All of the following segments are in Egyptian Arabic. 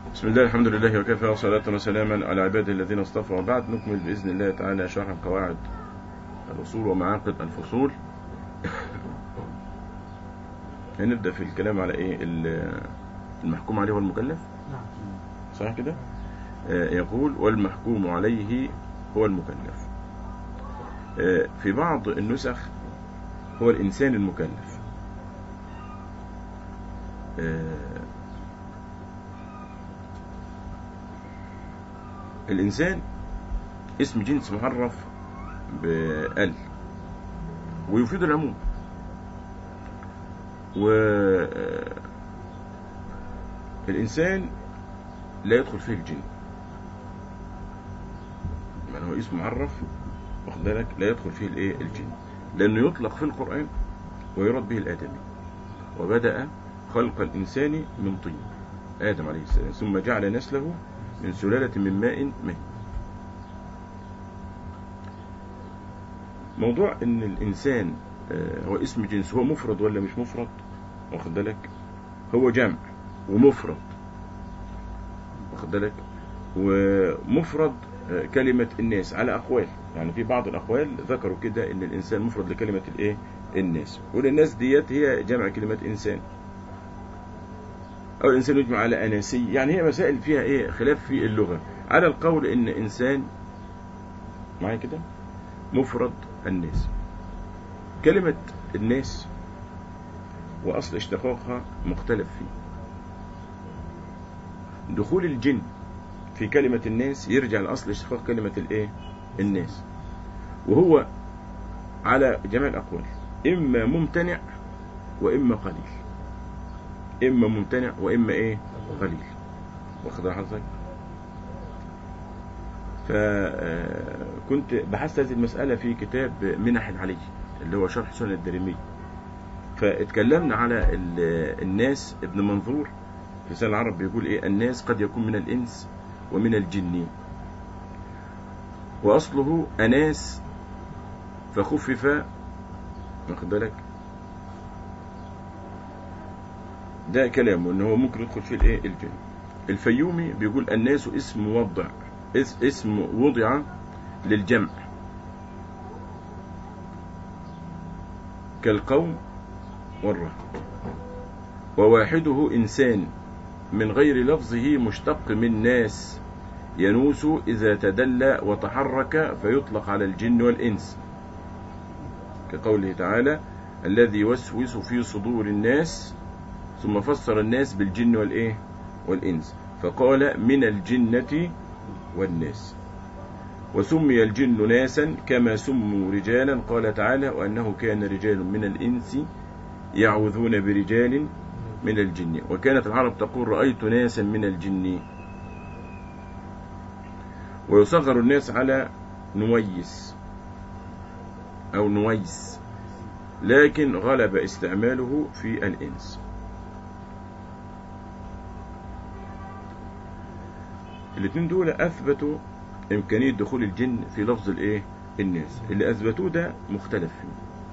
بسم الله الحمد لله وكفى وصلاة وسلاما على عباده الذين اصطفى وبعد نكمل بإذن الله تعالى شرح قواعد الأصول ومعاقد الفصول هنبدأ في الكلام على إيه ال- المحكوم عليه والمكلف نعم صح كده آه، يقول والمحكوم عليه هو المكلف آه، في بعض النسخ هو الإنسان المكلف آه، الإنسان اسم جنس معرف بال ويفيد العموم و آه، الإنسان لا يدخل فيه الجن يعني هو اسم معرف واخد بالك لا يدخل فيه الايه الجن لأنه يطلق في القرآن ويراد به الآدمي وبدأ خلق الإنسان من طين آدم عليه السلام ثم جعل نسله من سلالة من ماء مهين موضوع ان الانسان آه، هو اسم جنس هو مفرد ولا مش مفرد واخد بالك هو جمع ومفرد واخد بالك ومفرد آه، كلمة الناس على أقوال يعني في بعض الأقوال ذكروا كده إن الإنسان مفرد لكلمة الإيه الناس والناس ديت هي جمع كلمة إنسان أو الإنسان يجمع على أناسي يعني هي مسائل فيها إيه خلاف في اللغة على القول إن إنسان معايا كده مفرد الناس كلمة الناس وأصل اشتقاقها مختلف فيه دخول الجن في كلمة الناس يرجع لأصل اشتقاق كلمة الايه الناس وهو على جميع الأقوال إما ممتنع وإما قليل إما ممتنع وإما إيه قليل واخد حضرتك فكنت بحثت هذه المسألة في كتاب منح العلي اللي هو شرح سنن الدريمي فاتكلمنا على ال- الناس ابن منظور في لسان العرب بيقول ايه الناس قد يكون من الانس ومن الجن واصله اناس فخفف واخد بالك ده كلامه ان هو ممكن يدخل فيه الايه الجن الفيومي بيقول الناس اسم وضع اس- اسم وضع للجمع كالقوم والرهط وواحده إنسان من غير لفظه مشتق من ناس ينوس إذا تدلى وتحرك فيطلق على الجن والإنس كقوله تعالى الذي يوسوس في صدور الناس ثم فسر الناس بالجن والإيه والإنس فقال من الجنة والناس وسمي الجن ناسا كما سموا رجالا قال تعالى وأنه كان رجال من الإنس يعوذون برجال من الجن وكانت العرب تقول رأيت ناسا من الجن ويصغر الناس على نويس أو نويس لكن غلب استعماله في الإنس الاثنين دول أثبتوا إمكانية دخول الجن في لفظ الإيه الناس اللي أثبتوه ده مختلف فيه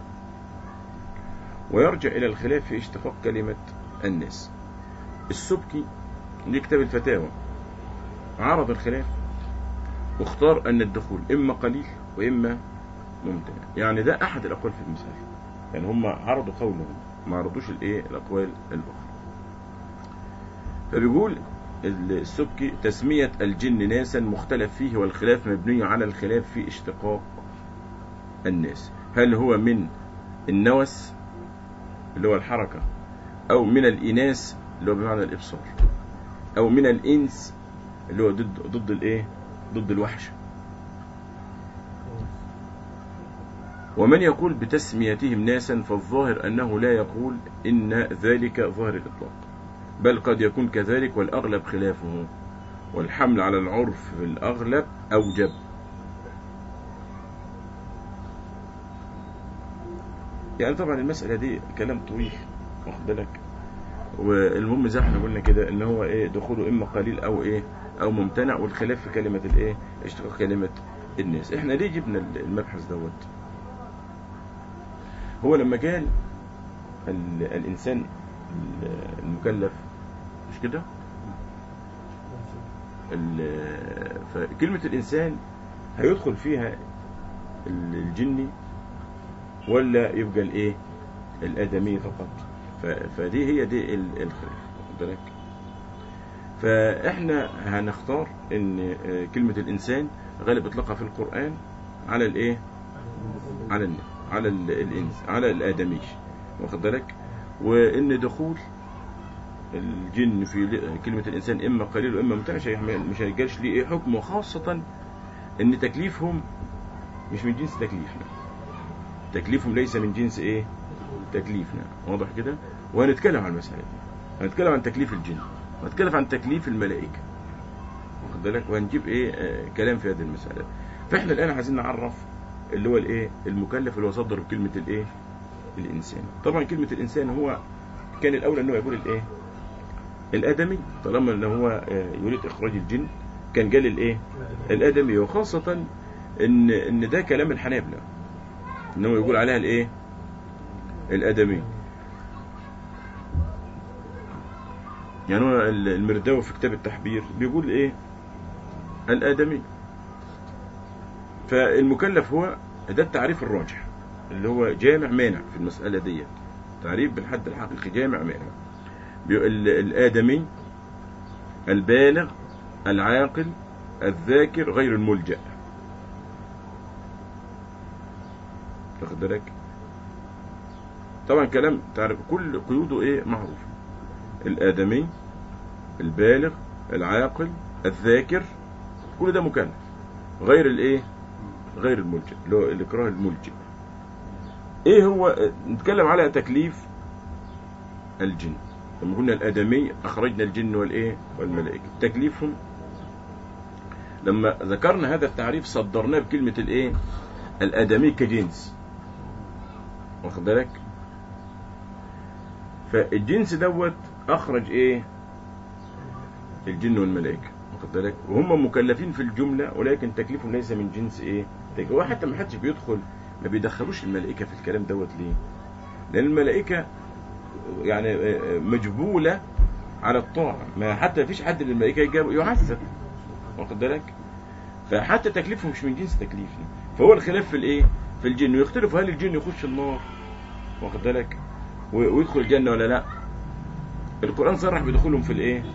ويرجع إلى الخلاف في اشتقاق كلمة الناس السبكي دي كتاب الفتاوى عرض الخلاف واختار أن الدخول إما قليل وإما ممتنع يعني ده أحد الأقوال في المسألة يعني هم عرضوا قولهم ما عرضوش الإيه الأقوال الأخرى فبيقول السبكي تسمية الجن ناسا مختلف فيه والخلاف مبني على الخلاف في اشتقاق الناس هل هو من النوس اللي هو الحركة أو من الإناث اللي هو بمعنى الإبصار أو من الإنس اللي هو ضد ضد الإيه؟ ضد الوحش ومن يقول بتسميتهم ناسا فالظاهر أنه لا يقول إن ذلك ظاهر الإطلاق بل قد يكون كذلك والأغلب خلافه والحمل على العرف في الأغلب أوجب يعني طبعا المسألة دي كلام طويل واخد بالك والمهم زي ما احنا قلنا كده ان هو ايه دخوله اما قليل او ايه او ممتنع والخلاف في كلمة الايه اشتقاق كلمة الناس احنا ليه جبنا المبحث دوت هو لما قال ال- الانسان المكلف مش كده ال- فكلمة الإنسان هيدخل فيها ال- الجني ولا يبقى الإيه الآدمي فقط ف- فدي هي دي ال- الخلاف واخد بالك فإحنا هنختار إن آه، كلمة الإنسان غالب إطلاقها في القرآن على الإيه على الن- على ال- الإنس على الآدمي واخد بالك وإن دخول الجن في ل- كلمة الإنسان إما قليل وإما ممتنع مش هيحمل- مش هيجالش ليه إيه حكم وخاصة إن تكليفهم مش من جنس تكليفنا تكليفهم ليس من جنس إيه تكليفنا واضح كده وهنتكلم عن المسألة دي هنتكلم عن تكليف الجن وهنتكلم عن تكليف الملائكة واخد بالك وهنجيب إيه آه كلام في هذه المسألة فإحنا الآن عايزين نعرف اللي هو الإيه المكلف اللي هو صدر بكلمة الإيه الإنسان طبعا كلمة الإنسان هو كان الأولى إنه يقول الإيه الآدمي طالما إن هو آه، يريد إخراج الجن كان قال الإيه الآدمي وخاصة إن إن ده كلام الحنابلة إن هو يقول عليها الإيه الآدمي يعني هو ال- المرداوي في كتاب التحبير بيقول إيه الآدمي فالمكلف هو ده التعريف الراجح اللي هو جامع مانع في المسألة دي تعريف بالحد الحقيقي جامع مانع بيقول ال- الآدمي البالغ العاقل الذاكر غير الملجأ واخد بالك طبعا كلام تعرف كل قيوده ايه معروف الآدمي البالغ العاقل الذاكر كل ده مكلف غير الايه غير الملجأ اللي هو الإكراه الملجئ ايه هو نتكلم على تكليف الجن لما قلنا الآدمي أخرجنا الجن والإيه والملائكة تكليفهم لما ذكرنا هذا التعريف صدرناه بكلمة الإيه الآدمي كجنس واخد بالك فالجنس دوت أخرج إيه الجن والملائكة واخد بالك وهم مكلفين في الجملة ولكن تكليفهم ليس من جنس إيه تك- هو حتى ما حدش بيدخل ما بيدخلوش الملائكة في الكلام دوت ليه لأن الملائكة يعني مجبولة على الطاعة ما حتى فيش حد من الملائكة يجاب- يعذب واخد بالك فحتى تكليفهم مش من جنس تكليفي فهو الخلاف في الايه في الجن ويختلف هل الجن يخش النار واخد بالك و- ويدخل الجنة ولا لا القرآن صرح بدخولهم في الايه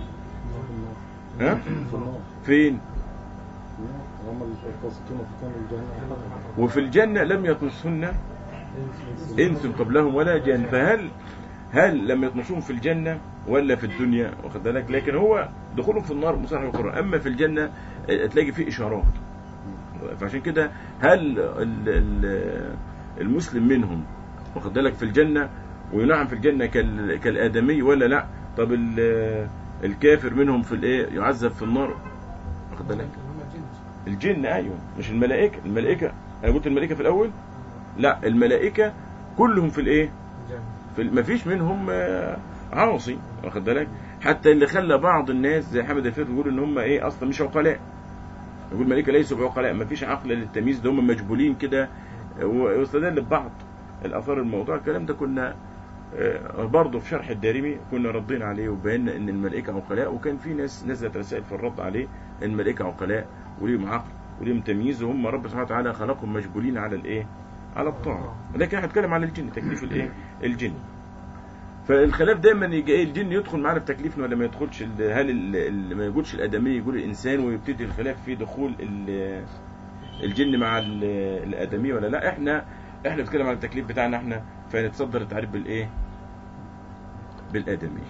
ها في النار فين هم القاسطون في كان الجنة وفي الجنة لم يطمسهن انس قبلهم ولا جن فهل هل لم يطمسوهم في الجنة ولا في الدنيا واخد بالك لكن هو دخولهم في النار مصرح بالقرآن اما في الجنة اه، تلاقي فيه اشارات فعشان كده هل ال- ال- المسلم منهم واخد بالك في الجنة وينعم في الجنة كال- كالآدمي ولا لا طب ال- الكافر منهم في الايه يعذب في النار واخد بالك الجن ايوه مش الملائكة الملائكة انا قلت الملائكة في الاول لا الملائكة كلهم في الايه في ما فيش منهم آه، عاصي واخد بالك حتى اللي خلى بعض الناس زي حمد الفير يقول ان هم ايه اصلا مش عقلاء يقول الملائكة ليسوا بعقلاء ما فيش عقل للتمييز ده هم مجبولين كده آه، واستدل ببعض الاثار الموضوع الكلام ده كنا آه، برضه في شرح الدارمي كنا ردينا عليه وبينا ان الملائكة عقلاء وكان في ناس نزلت رسائل في الرد عليه ان الملائكة عقلاء وليهم عقل وليهم تمييز وهم رب سبحانه وتعالى خلقهم مجبولين على الايه على الطاعة لكن احنا هنتكلم عن الجن تكليف الايه الجن فالخلاف دايما يجي ايه الجن يدخل معانا في تكليفنا ولا ما يدخلش ال- هل ال- ال- ما يقولش الادمي يقول الانسان ويبتدي الخلاف في دخول ال- الجن مع ال- الادمي ولا لا احنا احنا بنتكلم عن التكليف بتاعنا احنا فنتصدر التعريف بالايه بالادمي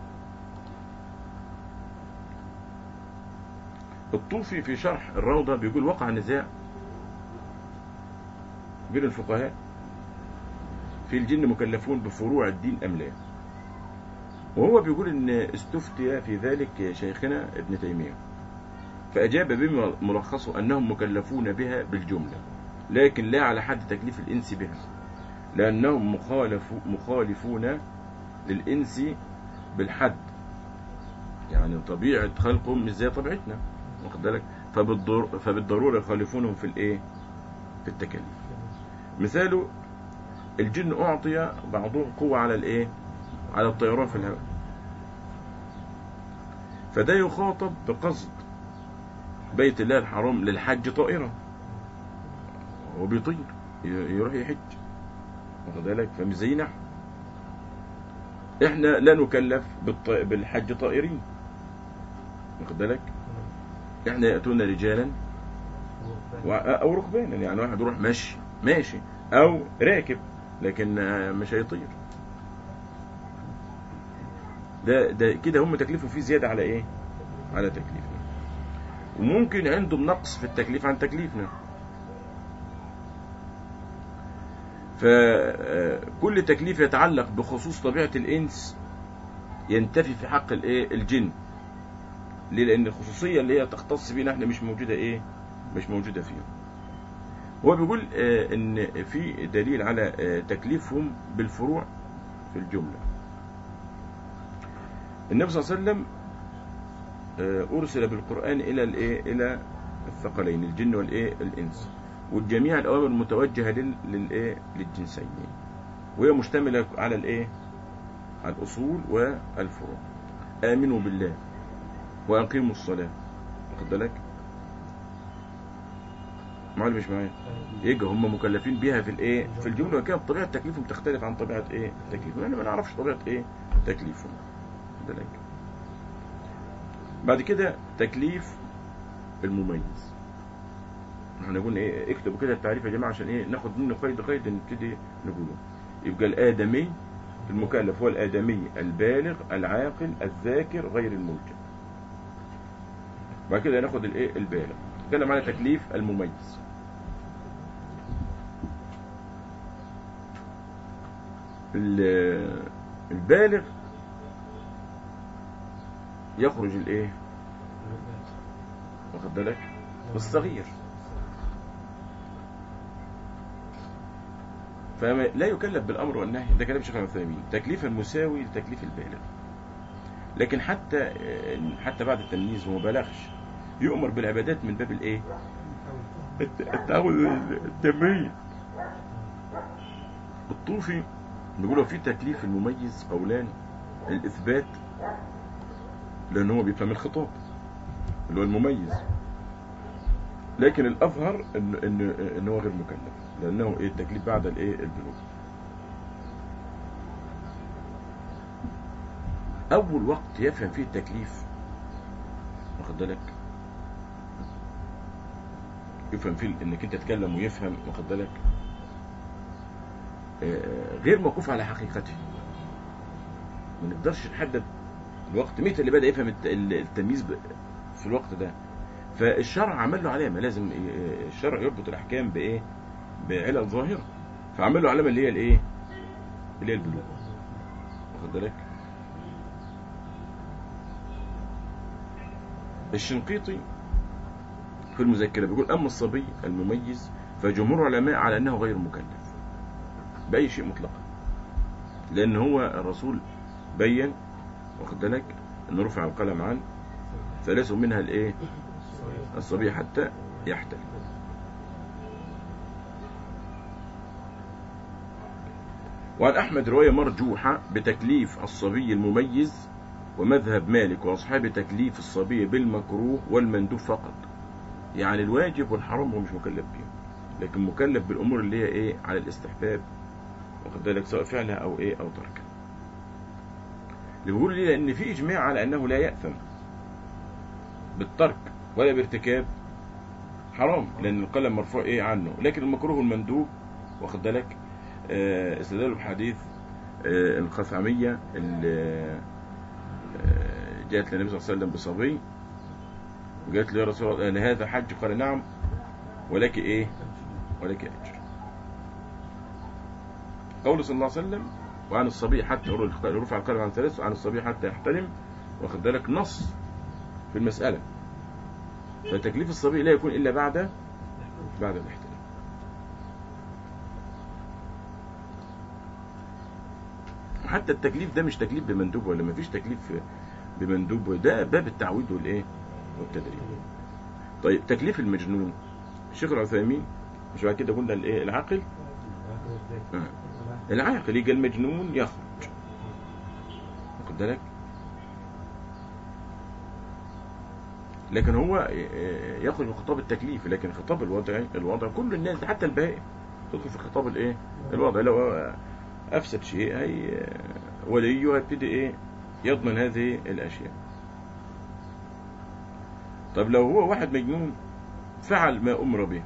الطوفي في شرح الروضة بيقول وقع نزاع بين الفقهاء في الجن مكلفون بفروع الدين أم لا وهو بيقول ان استفتي في ذلك شيخنا ابن تيمية فأجاب بما ملخصه أنهم مكلفون بها بالجملة لكن لا على حد تكليف الإنس بها لأنهم مخالف مخالفون للإنس بالحد يعني طبيعة خلقهم مش زي طبيعتنا واخد بالك فبالضر... فبالضرورة يخالفونهم في الإيه في التكليف مثاله الجن أعطي بعضهم قوة على الإيه على الطيران في الهواء فده يخاطب بقصد بيت الله الحرام للحج طائرة هو بيطير ي- يروح يحج واخد بالك فمش زينا احنا احنا لا نكلف بالط... بالحج طائرين واخد بالك احنا ياتون رجالا و... او ركبانا يعني واحد يروح ماشي ماشي او راكب لكن آه، مش هيطير ده ده كده هم تكليفهم فيه زياده على ايه على تكليفنا وممكن عندهم نقص في التكليف عن تكليفنا فكل تكليف يتعلق بخصوص طبيعة الإنس ينتفي في حق الإيه الجن ليه لأن الخصوصية اللي هي تختص بينا احنا مش موجودة إيه مش موجودة فيهم هو بيقول آه، إن في دليل على آه، تكليفهم بالفروع في الجملة النبي صلى الله عليه وسلم آه، أرسل بالقرآن إلى الإيه إلى الثقلين الجن والإيه الإنس والجميع الأوامر متوجهة لل... للإيه للجنسين وهي مشتملة على الإيه على الأصول والفروع آمنوا بالله وأقيموا الصلاة واخد بالك معلم مش معايا يجي هم مكلفين بيها في الايه في الجمله وكده طبيعه تكليفهم تختلف عن طبيعه ايه تكليفهم احنا ما نعرفش طبيعه ايه تكليفهم واخد بالك بعد كده تكليف المميز احنا قلنا ايه اكتبوا كده التعريف يا جماعه عشان ايه ناخد منه قيد قيد نبتدي نقوله يبقى الادمي المكلف هو الادمي البالغ العاقل الذاكر غير الملجم بعد كده ناخد الايه البالغ نتكلم على تكليف المميز ال- البالغ يخرج الايه واخد بالك الصغير فلا يكلف بالامر والنهي ده كلام شيخ العثيمين تكليفا مساوي لتكليف البالغ لكن حتى حتى بعد التمييز وما بلغش يؤمر بالعبادات من باب الايه الت- التعود التمرين الطوفي بيقولوا في تكليف المميز قولان الاثبات لان هو بيفهم الخطاب اللي هو المميز لكن الاظهر ان ان ان هو غير مكلف لانه ايه التكليف بعد الايه البلوغ اول وقت يفهم فيه التكليف واخد بالك يفهم فيه انك انت تتكلم ويفهم واخد بالك آه، غير موقوف على حقيقته ما نقدرش نحدد الوقت متى اللي بدا يفهم الت- التمييز ب- في الوقت ده فالشرع عمل له علامه لازم ي- الشرع يربط الاحكام بايه بعلل ظاهره فعمل له علامه اللي هي الايه اللي هي البلوغ واخد بالك الشنقيطي في المذكره بيقول اما الصبي المميز فجمهور العلماء على انه غير مكلف باي شيء مطلقا لان هو الرسول بين واخد بالك انه رفع القلم عن ثلاث منها الايه الصبي حتى يحتلم وعن أحمد رواية مرجوحة بتكليف الصبي المميز ومذهب مالك وأصحاب تكليف الصبي بالمكروه والمندوب فقط يعني الواجب والحرام هو مش مكلف بيهم لكن مكلف بالأمور اللي هي إيه على الاستحباب واخد بالك سواء فعلها أو إيه أو تركها اللي بيقول لي لأن في إجماع على أنه لا يأثم بالترك ولا بارتكاب حرام لأن القلم مرفوع إيه عنه لكن المكروه والمندوب واخد بالك آه، استدلوا بحديث آه، الخثعمية اللي آه، جاءت للنبي صلى الله عليه وسلم بصبي وقالت له يا رسول الله أن هذا حج قال نعم ولك إيه ولك أجر قول صلى الله عليه وسلم وعن الصبي حتى رفع القلم عن ثلاث وعن الصبي حتى يحتلم واخد بالك نص في المسألة فتكليف الصبي لا يكون إلا بعد بعد الاحتلام حتى التكليف ده مش تكليف بمندوب ولا ما فيش تكليف بمندوب ده باب التعويض والايه والتدريب طيب تكليف المجنون الشيخ العثيمين مش بعد كده قلنا الايه العاقل آه. العاقل يجي المجنون يخرج واخد بالك لكن هو آه، يخرج من خطاب التكليف لكن خطاب الوضع الوضع كل الناس حتى البهائم تدخل في خطاب الايه الوضع لو آه، افسد شيء هي آه، وليه هيبتدي ايه يضمن هذه الاشياء طب لو هو واحد مجنون فعل ما امر به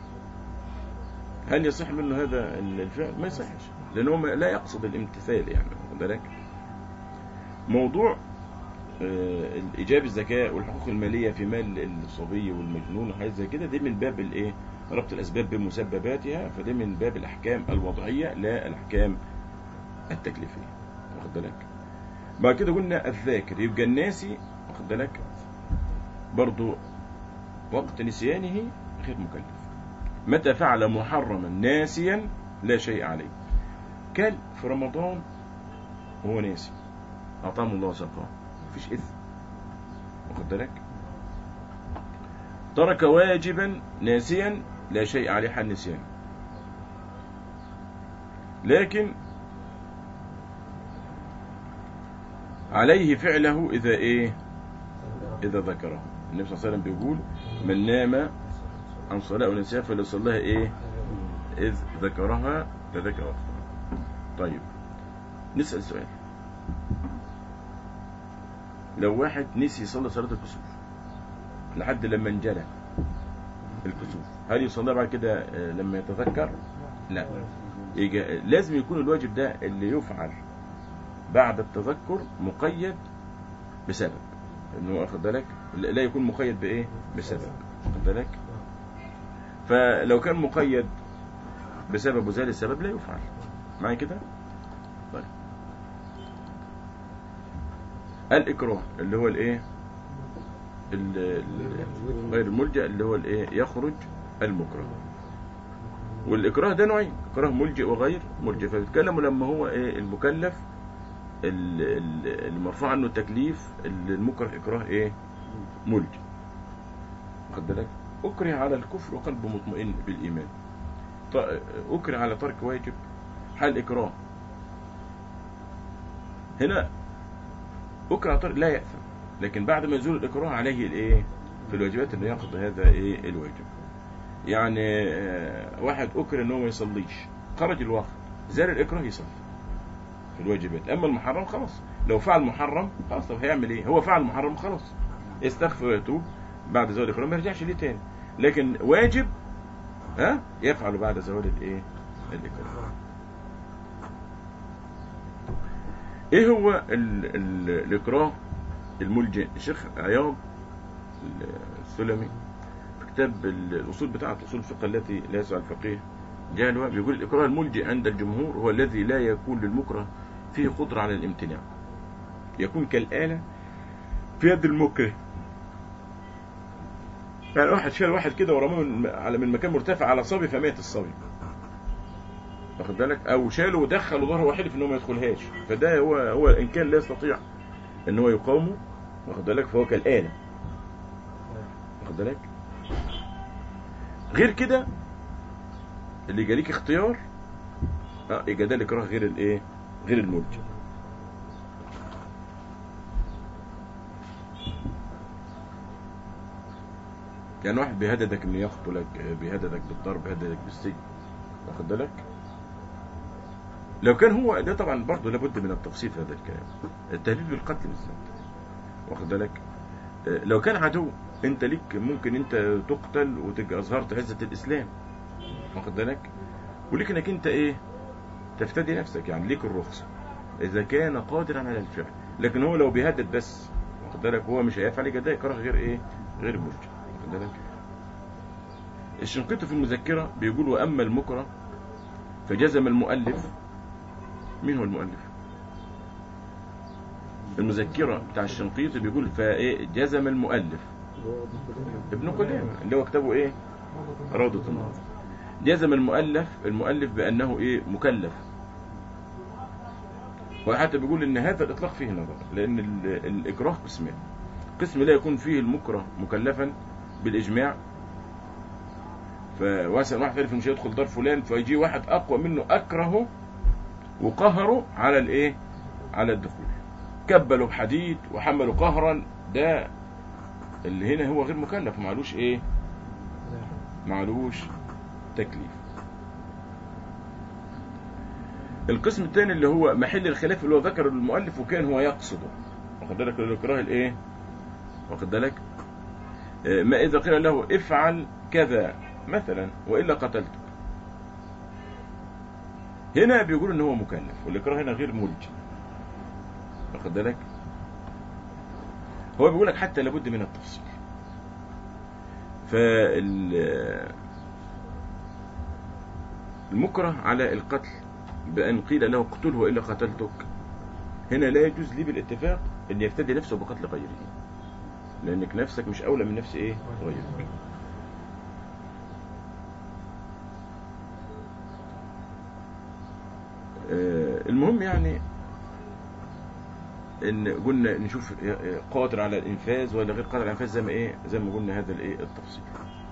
هل يصح منه هذا الفعل ما يصحش لانه ما- لا يقصد الامتثال يعني واخد بالك موضوع آه، الايجاب الزكاه والحقوق الماليه في مال الصبي والمجنون وحاجات زي كده دي من باب الايه ربط الاسباب بمسبباتها فدي من باب الاحكام الوضعيه لا الاحكام التكليفيه واخد بالك بعد كده قلنا الذاكر يبقى الناسي واخد بالك برضو وقت نسيانه غير مكلف متى فعل محرما ناسيا لا شيء عليه كان في رمضان وهو ناسي أعطاه الله سقاه مفيش إثم واخد بالك ترك واجبا ناسيا لا شيء عليه حال نسيان لكن عليه فعله إذا إيه إذا ذكره النبي صلى الله عليه وسلم بيقول من نام عن صلاة أو نسيها فليصليها إيه إذ ذكرها فذكر وقتها طيب نسأل سؤال لو واحد نسي يصلي صلاة الكسوف لحد لما انجلى الكسوف هل يصليها بعد كده آه، لما يتذكر لا يجي لازم يكون الواجب ده اللي يفعل بعد التذكر مقيد بسبب انه واخد بالك لا يكون مقيد بايه بسبب واخد بالك فلو كان مقيد بسبب وزال السبب لا يفعل معايا كده طيب الإكراه اللي هو الإيه ال- ال- غير الملجأ اللي هو الإيه يخرج المكره والإكراه ده نوعين إكراه ملجئ وغير ملجئ فبيتكلموا لما هو إيه المكلف ال- ال- المرفوع عنه التكليف ال- المكره إكراه إيه ملجئ واخد بالك أكره على الكفر وقلبه مطمئن بالإيمان ط- أكره على ترك واجب حال إكراه هنا أكره على ترك لا يأثم لكن بعد ما يزول الإكراه عليه الإيه في الواجبات إنه يقضي هذا إيه الواجب يعني آه، واحد أكره إنه ما يصليش خرج الوقت زال الإكراه يصلي في الواجبات أما المحرم خلاص لو فعل محرم خلاص طب هيعمل إيه هو فعل محرم خلاص يستغفر ويتوب بعد زوال الإكراه ما يرجعش ليه تاني لكن واجب ها يفعل بعد زوال الايه الاكراه ايه هو ال ال الاكراه الملجئ الشيخ عياض السلمي في كتاب ال- الاصول بتاعه اصول الفقه التي لا يسع الفقيه جهلها بيقول الاكراه الملجئ عند الجمهور هو الذي لا يكون للمكره فيه قدره على الامتناع يكون كالاله في يد المكره يعني واحد شال واحد كده ورماه من على من مكان مرتفع على صبي فمات الصبي واخد بالك او شاله ودخل ظهره وحلف ان هو ما يدخلهاش فده هو هو ان كان لا يستطيع ان هو يقاومه واخد بالك فهو كالاله واخد بالك غير كده اللي جاليك اختيار اه يبقى ده الاكراه غير الايه غير الملجئ يعني واحد بيهددك انه يقتلك بيهددك بالضرب بيهددك بالسجن واخد بالك لو كان هو ده طبعا برضه لابد من التفصيل في هذا الكلام التهديد بالقتل بالذات واخد بالك آه، لو كان عدو انت ليك ممكن انت تقتل وتبقى اظهرت عزة الاسلام واخد بالك وليك انك انت ايه تفتدي نفسك يعني ليك الرخصة اذا كان قادرا على الفعل لكن هو لو بيهدد بس واخد بالك هو مش هيفعل يبقى ده اكراه غير ايه غير مرجع واخد بالك الشنقيطي في المذكرة بيقول وأما المكره فجزم المؤلف مين هو المؤلف المذكرة بتاع الشنقيطي بيقول فايه جزم المؤلف ابن قدامة اللي هو كتابه ايه روضة النظر جزم المؤلف المؤلف بأنه ايه مكلف وحتى بيقول ان هذا الاطلاق فيه نظر لان ال- الاكراه قسمين قسم لا يكون فيه المكره مكلفا بالاجماع فواسع واحد عرف مش هيدخل دار فلان فيجي واحد اقوى منه اكرهه وقهره على الايه على الدخول كبلوا بحديد وحملوا قهرا ده اللي هنا هو غير مكلف ومعلوش ايه معلوش تكليف القسم الثاني اللي هو محل الخلاف اللي هو ذكر المؤلف وكان هو يقصده واخد بالك الاكراه الايه واخد بالك آه، ما اذا قيل له افعل كذا مثلا والا قتلتك هنا بيقول ان هو مكلف والاكراه هنا غير ملجم واخد بالك هو بيقول لك حتى لابد من التفصيل فال المكره على القتل بأن قيل له اقتله وإلا قتلتك هنا لا يجوز لي بالاتفاق أن يفتدي نفسه بقتل غيره لأنك نفسك مش أولى من نفس إيه غيرك آه، المهم يعني ان قلنا نشوف قادر على الانفاذ ولا غير قادر على الانفاذ زي ما ايه زي ما قلنا هذا الايه التفصيل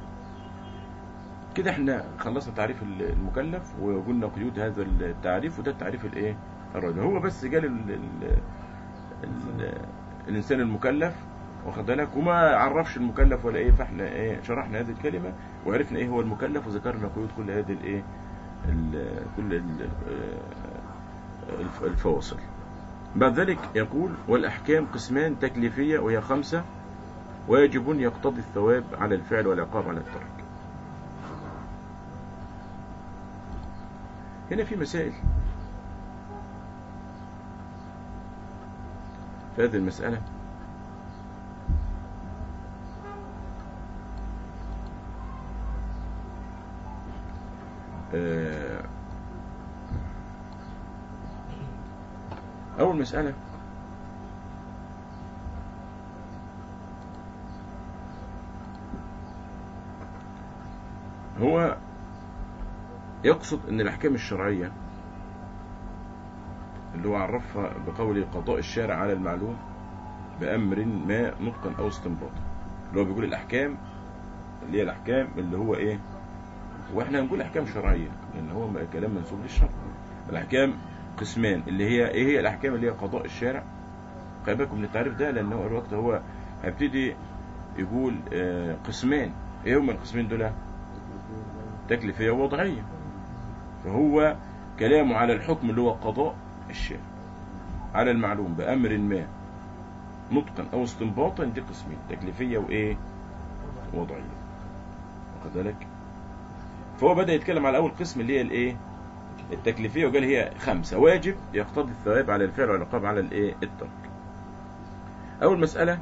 كده احنا خلصنا تعريف المكلف وقلنا قيود هذا التعريف وده التعريف الايه الراجع هو بس قال ال ال ال الانسان المكلف واخد بالك وما عرفش المكلف ولا ايه فاحنا ايه شرحنا هذه الكلمه وعرفنا ايه هو المكلف وذكرنا قيود كل هذه الايه ال- كل ال- الف- الفواصل بعد ذلك يقول والأحكام قسمان تكليفية وهي خمسة واجب يقتضي الثواب على الفعل والعقاب على الترك هنا في مسائل في هذه المسألة آه، أول مسألة هو يقصد أن الأحكام الشرعية اللي هو عرفها بقول قضاء الشارع على المعلوم بأمر ما نطقا أو استنباطا اللي هو بيقول الأحكام اللي هي الأحكام اللي هو إيه وإحنا هنقول أحكام شرعية لأن هو كلام منسوب للشرع الأحكام قسمان اللي هي ايه هي الاحكام اللي هي قضاء الشارع خلي بالكم من التعريف ده لان هو الوقت هو هيبتدي يقول آه، قسمان ايه هم القسمين دول تكليفيه ووضعيه فهو كلامه على الحكم اللي هو قضاء الشارع على المعلوم بامر ما نطقا او استنباطا دي قسمين تكليفيه وايه وضعيه واخد بالك فهو بدا يتكلم على اول قسم اللي هي الايه التكليفية وقال هي خمسة واجب يقتضي الثواب على الفعل والعقاب على الايه الترك أول مسألة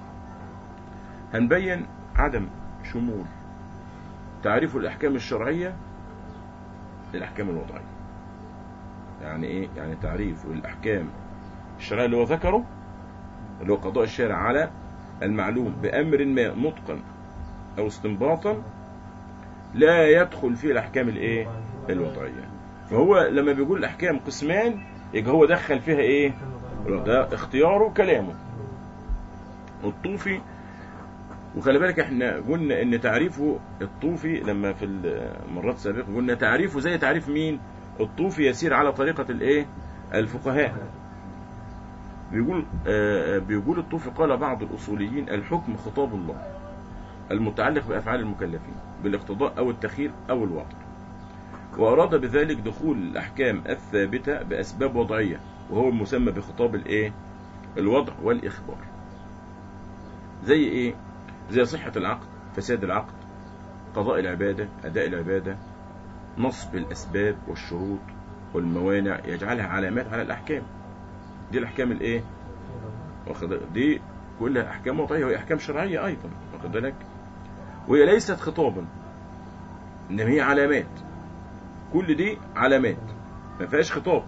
هنبين عدم شمول تعريف الأحكام الشرعية للأحكام الوضعية يعني إيه؟ يعني تعريف الأحكام الشرعية اللي هو ذكره اللي هو قضاء الشارع على المعلوم بأمر ما نطقا أو استنباطا لا يدخل فيه الأحكام الإيه؟ الوضعية فهو لما بيقول الأحكام قسمان يبقى هو دخل فيها إيه؟ ده اختياره كلامه الطوفي وخلي بالك احنا قلنا ان تعريفه الطوفي لما في المرات السابقه قلنا تعريفه زي تعريف مين الطوفي يسير على طريقة الايه الفقهاء بيقول آه بيقول الطوفي قال بعض الاصوليين الحكم خطاب الله المتعلق بافعال المكلفين بالاقتضاء او التخيير او الوضع واراد بذلك دخول الاحكام الثابته باسباب وضعيه وهو المسمى بخطاب الايه الوضع والاخبار زي ايه زي صحة العقد فساد العقد قضاء العبادة أداء العبادة نصب الأسباب والشروط والموانع يجعلها علامات على الأحكام دي الأحكام الإيه واخد دي كلها أحكام وضعية وهي أحكام شرعية أيضا واخد بالك وهي ليست خطابا إنما هي علامات كل دي علامات ما فيهاش خطاب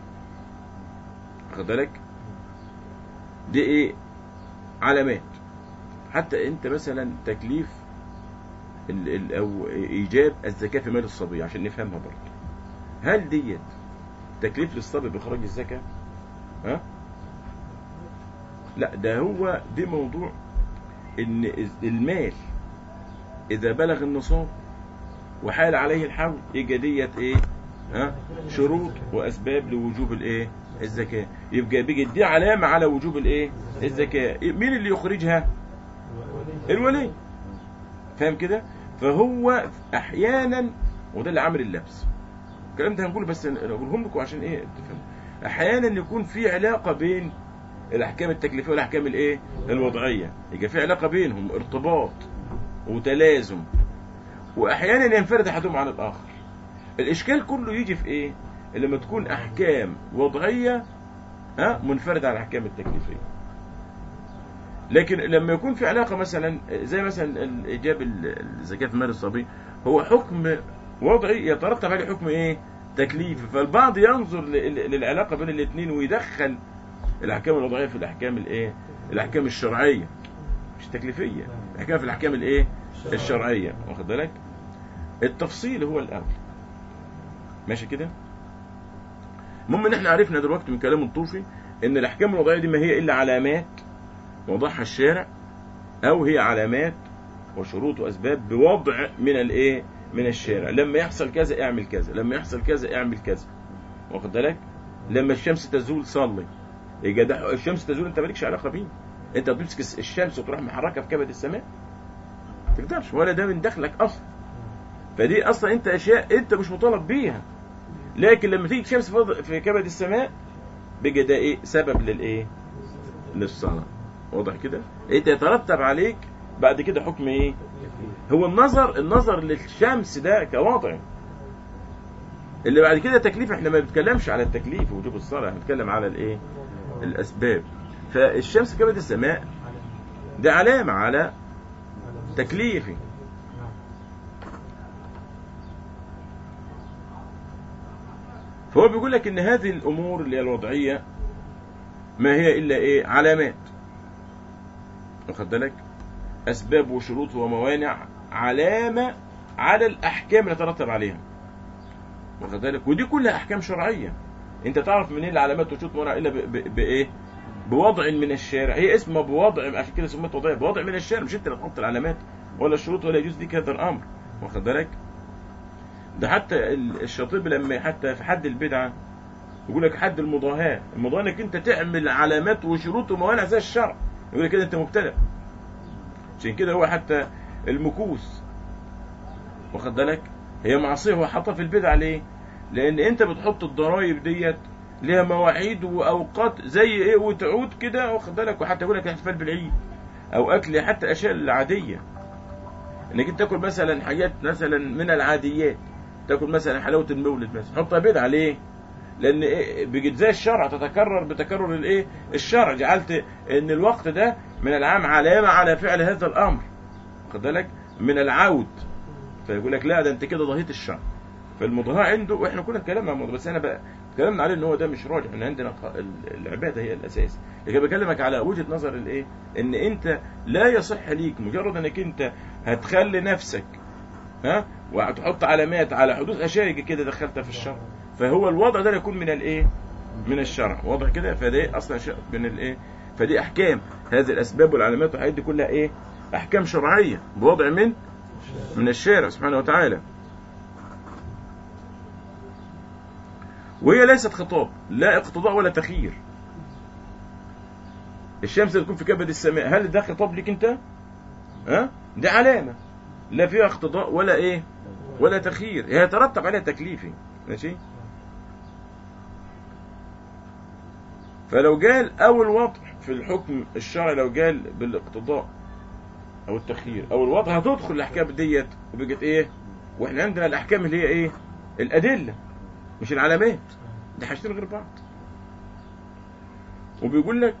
واخد بالك دي إيه علامات حتى انت مثلا تكليف ال ال او ايجاب الزكاه في مال الصبي عشان نفهمها برضه هل ديت تكليف للصبي باخراج الزكاه ها لا ده هو دي موضوع ان المال اذا بلغ النصاب وحال عليه الحول يبقى ديت ايه ها شروط واسباب لوجوب الايه الزكاه يبقى بيجي دي علامه على وجوب الايه الزكاه مين اللي يخرجها الولي فاهم كده فهو احيانا وده اللي عامل اللبس الكلام ده هنقوله بس نقولهم لكم عشان ايه تفهموا احيانا يكون في علاقه بين الاحكام التكليفيه والاحكام الايه الوضعيه يبقى في علاقه بينهم ارتباط وتلازم واحيانا ينفرد احدهم عن الاخر الاشكال كله يجي في ايه لما تكون احكام وضعيه ها منفرده عن الاحكام التكليفيه لكن لما يكون في علاقه مثلا زي مثلا الاجاب الزكاه مال الصبي هو حكم وضعي يترتب عليه حكم ايه تكليفي فالبعض ينظر ل- للعلاقه بين الاثنين ويدخل الاحكام الوضعيه في الاحكام الايه الاحكام الشرعيه مش تكليفيه الاحكام في الاحكام الايه الشرعيه واخد بالك التفصيل هو الاول ماشي كده المهم ان احنا عرفنا دلوقتي من كلام الطوفي ان الاحكام الوضعيه دي ما هي الا علامات وضعها الشارع او هي علامات وشروط واسباب بوضع من الايه من الشارع لما يحصل كذا اعمل كذا لما يحصل كذا اعمل كذا واخد بالك لما الشمس تزول صلي يبقى ده الشمس تزول انت مالكش علاقه بيه انت بتمسك الشمس وتروح محركها في كبد السماء ما تقدرش ولا ده من دخلك اصلا فدي اصلا انت اشياء انت مش مطالب بيها لكن لما تيجي الشمس في في كبد السماء بيجي ده ايه سبب للايه للصلاه واضح كده انت يترتب عليك بعد كده حكم ايه هو النظر النظر للشمس ده كوضع اللي بعد كده تكليف احنا ما بنتكلمش على التكليف وجوب الصلاه احنا بنتكلم على الايه الاسباب فالشمس في كبد السماء ده علامه على تكليفي فهو بيقول لك ان هذه الامور اللي هي الوضعيه ما هي الا ايه علامات واخد بالك اسباب وشروط وموانع علامه على الاحكام اللي ترتب عليها واخد بالك ودي كلها احكام شرعيه انت تعرف منين العلامات والشروط والموانع الا ب- ب- بايه بوضع من الشارع هي اسمها بوضع عشان كده سميت وضعيه بوضع من الشارع مش انت اللي تحط العلامات ولا الشروط ولا يجوز ليك هذا الامر واخد بالك ده حتى ال- الشاطبي لما حتى في حد البدعه يقول لك حد المضاهاه المضاهاه انك انت تعمل علامات وشروط وموانع زي الشرع يقول لك كده انت مبتدع عشان كده هو حتى المكوس واخد بالك هي معصيه هو حاطها في البدع ليه؟ لان انت بتحط الضرايب ديت ليها مواعيد واوقات زي ايه وتعود كده واخد بالك وحتى يقول لك احتفال بالعيد او اكل حتى الاشياء العاديه انك انت تاكل مثلا حاجات مثلا من العاديات تاكل مثلا حلاوه المولد مثلا حطها بدعه ليه؟ لان إيه بيجي زي الشرع تتكرر بتكرر الايه؟ الشرع جعلت ان الوقت ده من العام علامه على فعل هذا الامر واخد بالك؟ من العود فيقول لك لا ده انت كده ضهيت الشرع فالمضاهاة عنده واحنا كنا اتكلمنا عن الموضوع بس انا بقى اتكلمنا عليه ان هو ده مش راجع ان عندنا ق- ال- العباده هي الاساس لكن بكلمك على وجهه نظر الايه ان انت لا يصح ليك مجرد انك انت هتخلي نفسك ها وهتحط علامات على حدوث اشياء يجي كده دخلتها في الشرع فهو الوضع ده يكون من الايه من الشرع واضح كده فده اصلا شيء من الايه فدي احكام هذه الاسباب والعلامات والحاجات دي كلها ايه احكام شرعيه بوضع من من الشارع سبحانه وتعالى وهي ليست خطاب لا اقتضاء ولا تخيير الشمس اللي تكون في كبد السماء هل ده خطاب لك انت ها دي علامه لا فيها اقتضاء ولا ايه ولا تخيير هي يترتب عليها تكليفي ماشي فلو قال او الوضع في الحكم الشرعي لو قال بالاقتضاء او التخيير او الوضع هتدخل الاحكام ديت وبقت ايه واحنا عندنا الاحكام اللي هي ايه الادله مش العلامات ده حاجتين غير بعض وبيقول لك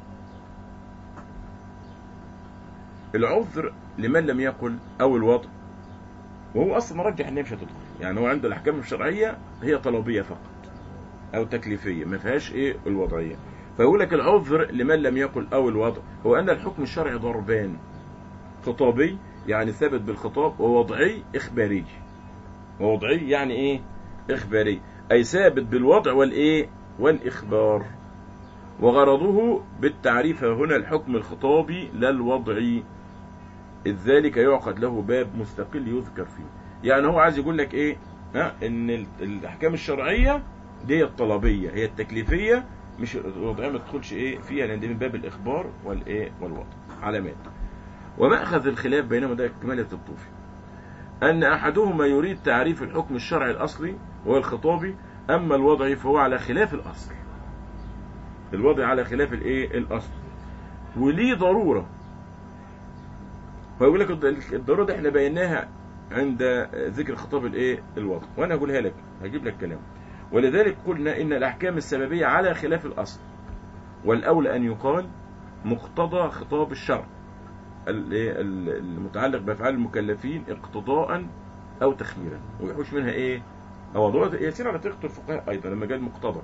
العذر لمن لم يقل او الوضع وهو اصلا مرجح ان هي مش هتدخل يعني هو عنده الاحكام الشرعيه هي طلبيه فقط او تكليفيه ما فيهاش ايه الوضعيه فيقول لك العذر لمن لم يقل او الوضع هو ان الحكم الشرعي ضربان خطابي يعني ثابت بالخطاب ووضعي اخباري ووضعي يعني ايه اخباري اي ثابت بالوضع والايه والاخبار وغرضه بالتعريف هنا الحكم الخطابي لا الوضعي إذ ذلك يعقد له باب مستقل يذكر فيه يعني هو عايز يقول لك ايه ها ان ال- الاحكام الشرعيه دي هي الطلبيه هي التكليفيه مش الوضعيه ما تدخلش ايه فيها لان دي من باب الاخبار والايه والوضع علامات ومأخذ الخلاف بينهما ده كمالة الطوفي أن أحدهما يريد تعريف الحكم الشرعي الأصلي وهو الخطابي أما الوضعي فهو على خلاف الأصل الوضع على خلاف الإيه الأصل وليه ضرورة فيقول لك الض- الضرورة دي احنا بيناها عند ذكر خطاب الايه الوضع وانا اقولها لك هجيب لك كلام ولذلك قلنا ان الاحكام السببيه على خلاف الاصل والاولى ان يقال مقتضى خطاب الشرع ال- إيه ال- المتعلق بافعال المكلفين اقتضاء او تخييرا ويحوش منها ايه هو ضرورة يسير على طريقه الفقهاء ايضا لما قال مقتضى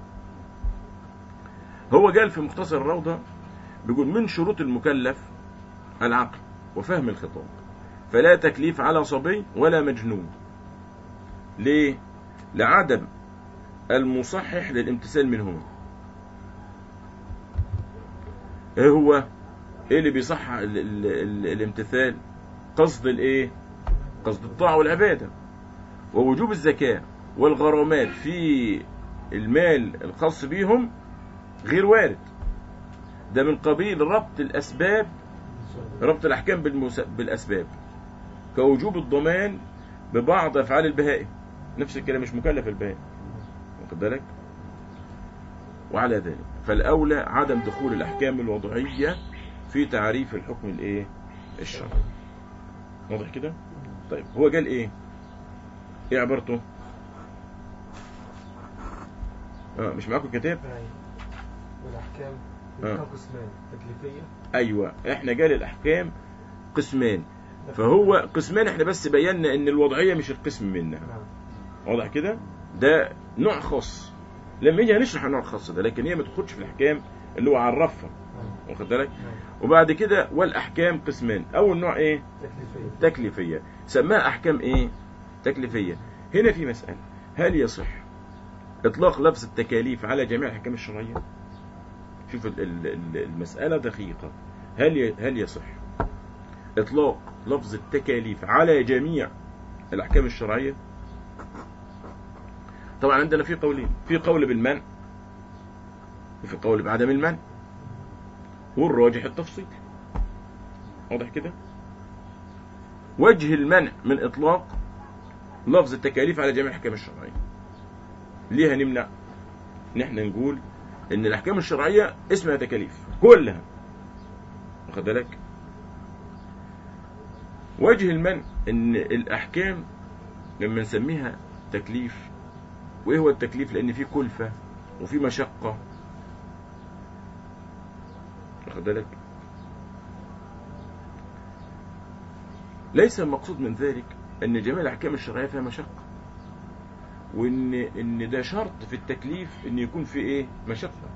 هو قال في مختصر الروضه بيقول من شروط المكلف العقل وفهم الخطاب فلا تكليف على صبي ولا مجنون ليه لعدم المصحح للامتثال منهما ايه هو ايه اللي بيصحح ال- ال- ال- الامتثال قصد الايه قصد الطاعه والعباده ووجوب الزكاه والغرامات في المال الخاص بيهم غير وارد ده من قبيل ربط الاسباب ربط الاحكام بالمس... بالاسباب كوجوب الضمان ببعض افعال البهائم نفس الكلام مش مكلف البهائم واخد بالك وعلى ذلك فالاولى عدم دخول الاحكام الوضعيه في تعريف الحكم الايه الشرعي واضح كده طيب هو قال ايه ايه عبارته اه مش معاكم كتاب والأحكام آه. الأحكام قسمان تكليفية ايوه احنا قال الاحكام قسمان فهو قسمان احنا بس بينا ان الوضعيه مش القسم منها نعم واضح كده ده نوع خاص لما يجي هنشرح النوع الخاص ده لكن هي ما تدخلش في الاحكام اللي هو عرفها نعم واخد بالك نعم. وبعد كده والاحكام قسمان اول نوع ايه تكليفية تكليفيه سماها احكام ايه تكليفيه هنا في مساله هل يصح اطلاق لفظ التكاليف على جميع الاحكام الشرعيه شوف ال- ال- ال- المساله دقيقه هل ي- هل يصح اطلاق لفظ التكاليف على جميع الاحكام الشرعيه طبعا عندنا في قولين في قول بالمنع وفي قول بعدم المنع والراجح التفصيل واضح كده وجه المنع من اطلاق لفظ التكاليف على جميع الاحكام الشرعيه ليه هنمنع نحن نقول ان الاحكام الشرعيه اسمها تكاليف كلها واخد بالك وجه المنع ان الاحكام لما نسميها تكليف وايه هو التكليف لان في كلفه وفي مشقه واخد بالك ليس المقصود من ذلك ان جميع الاحكام الشرعيه فيها مشقه وان ان ده شرط في التكليف ان يكون في ايه مشقه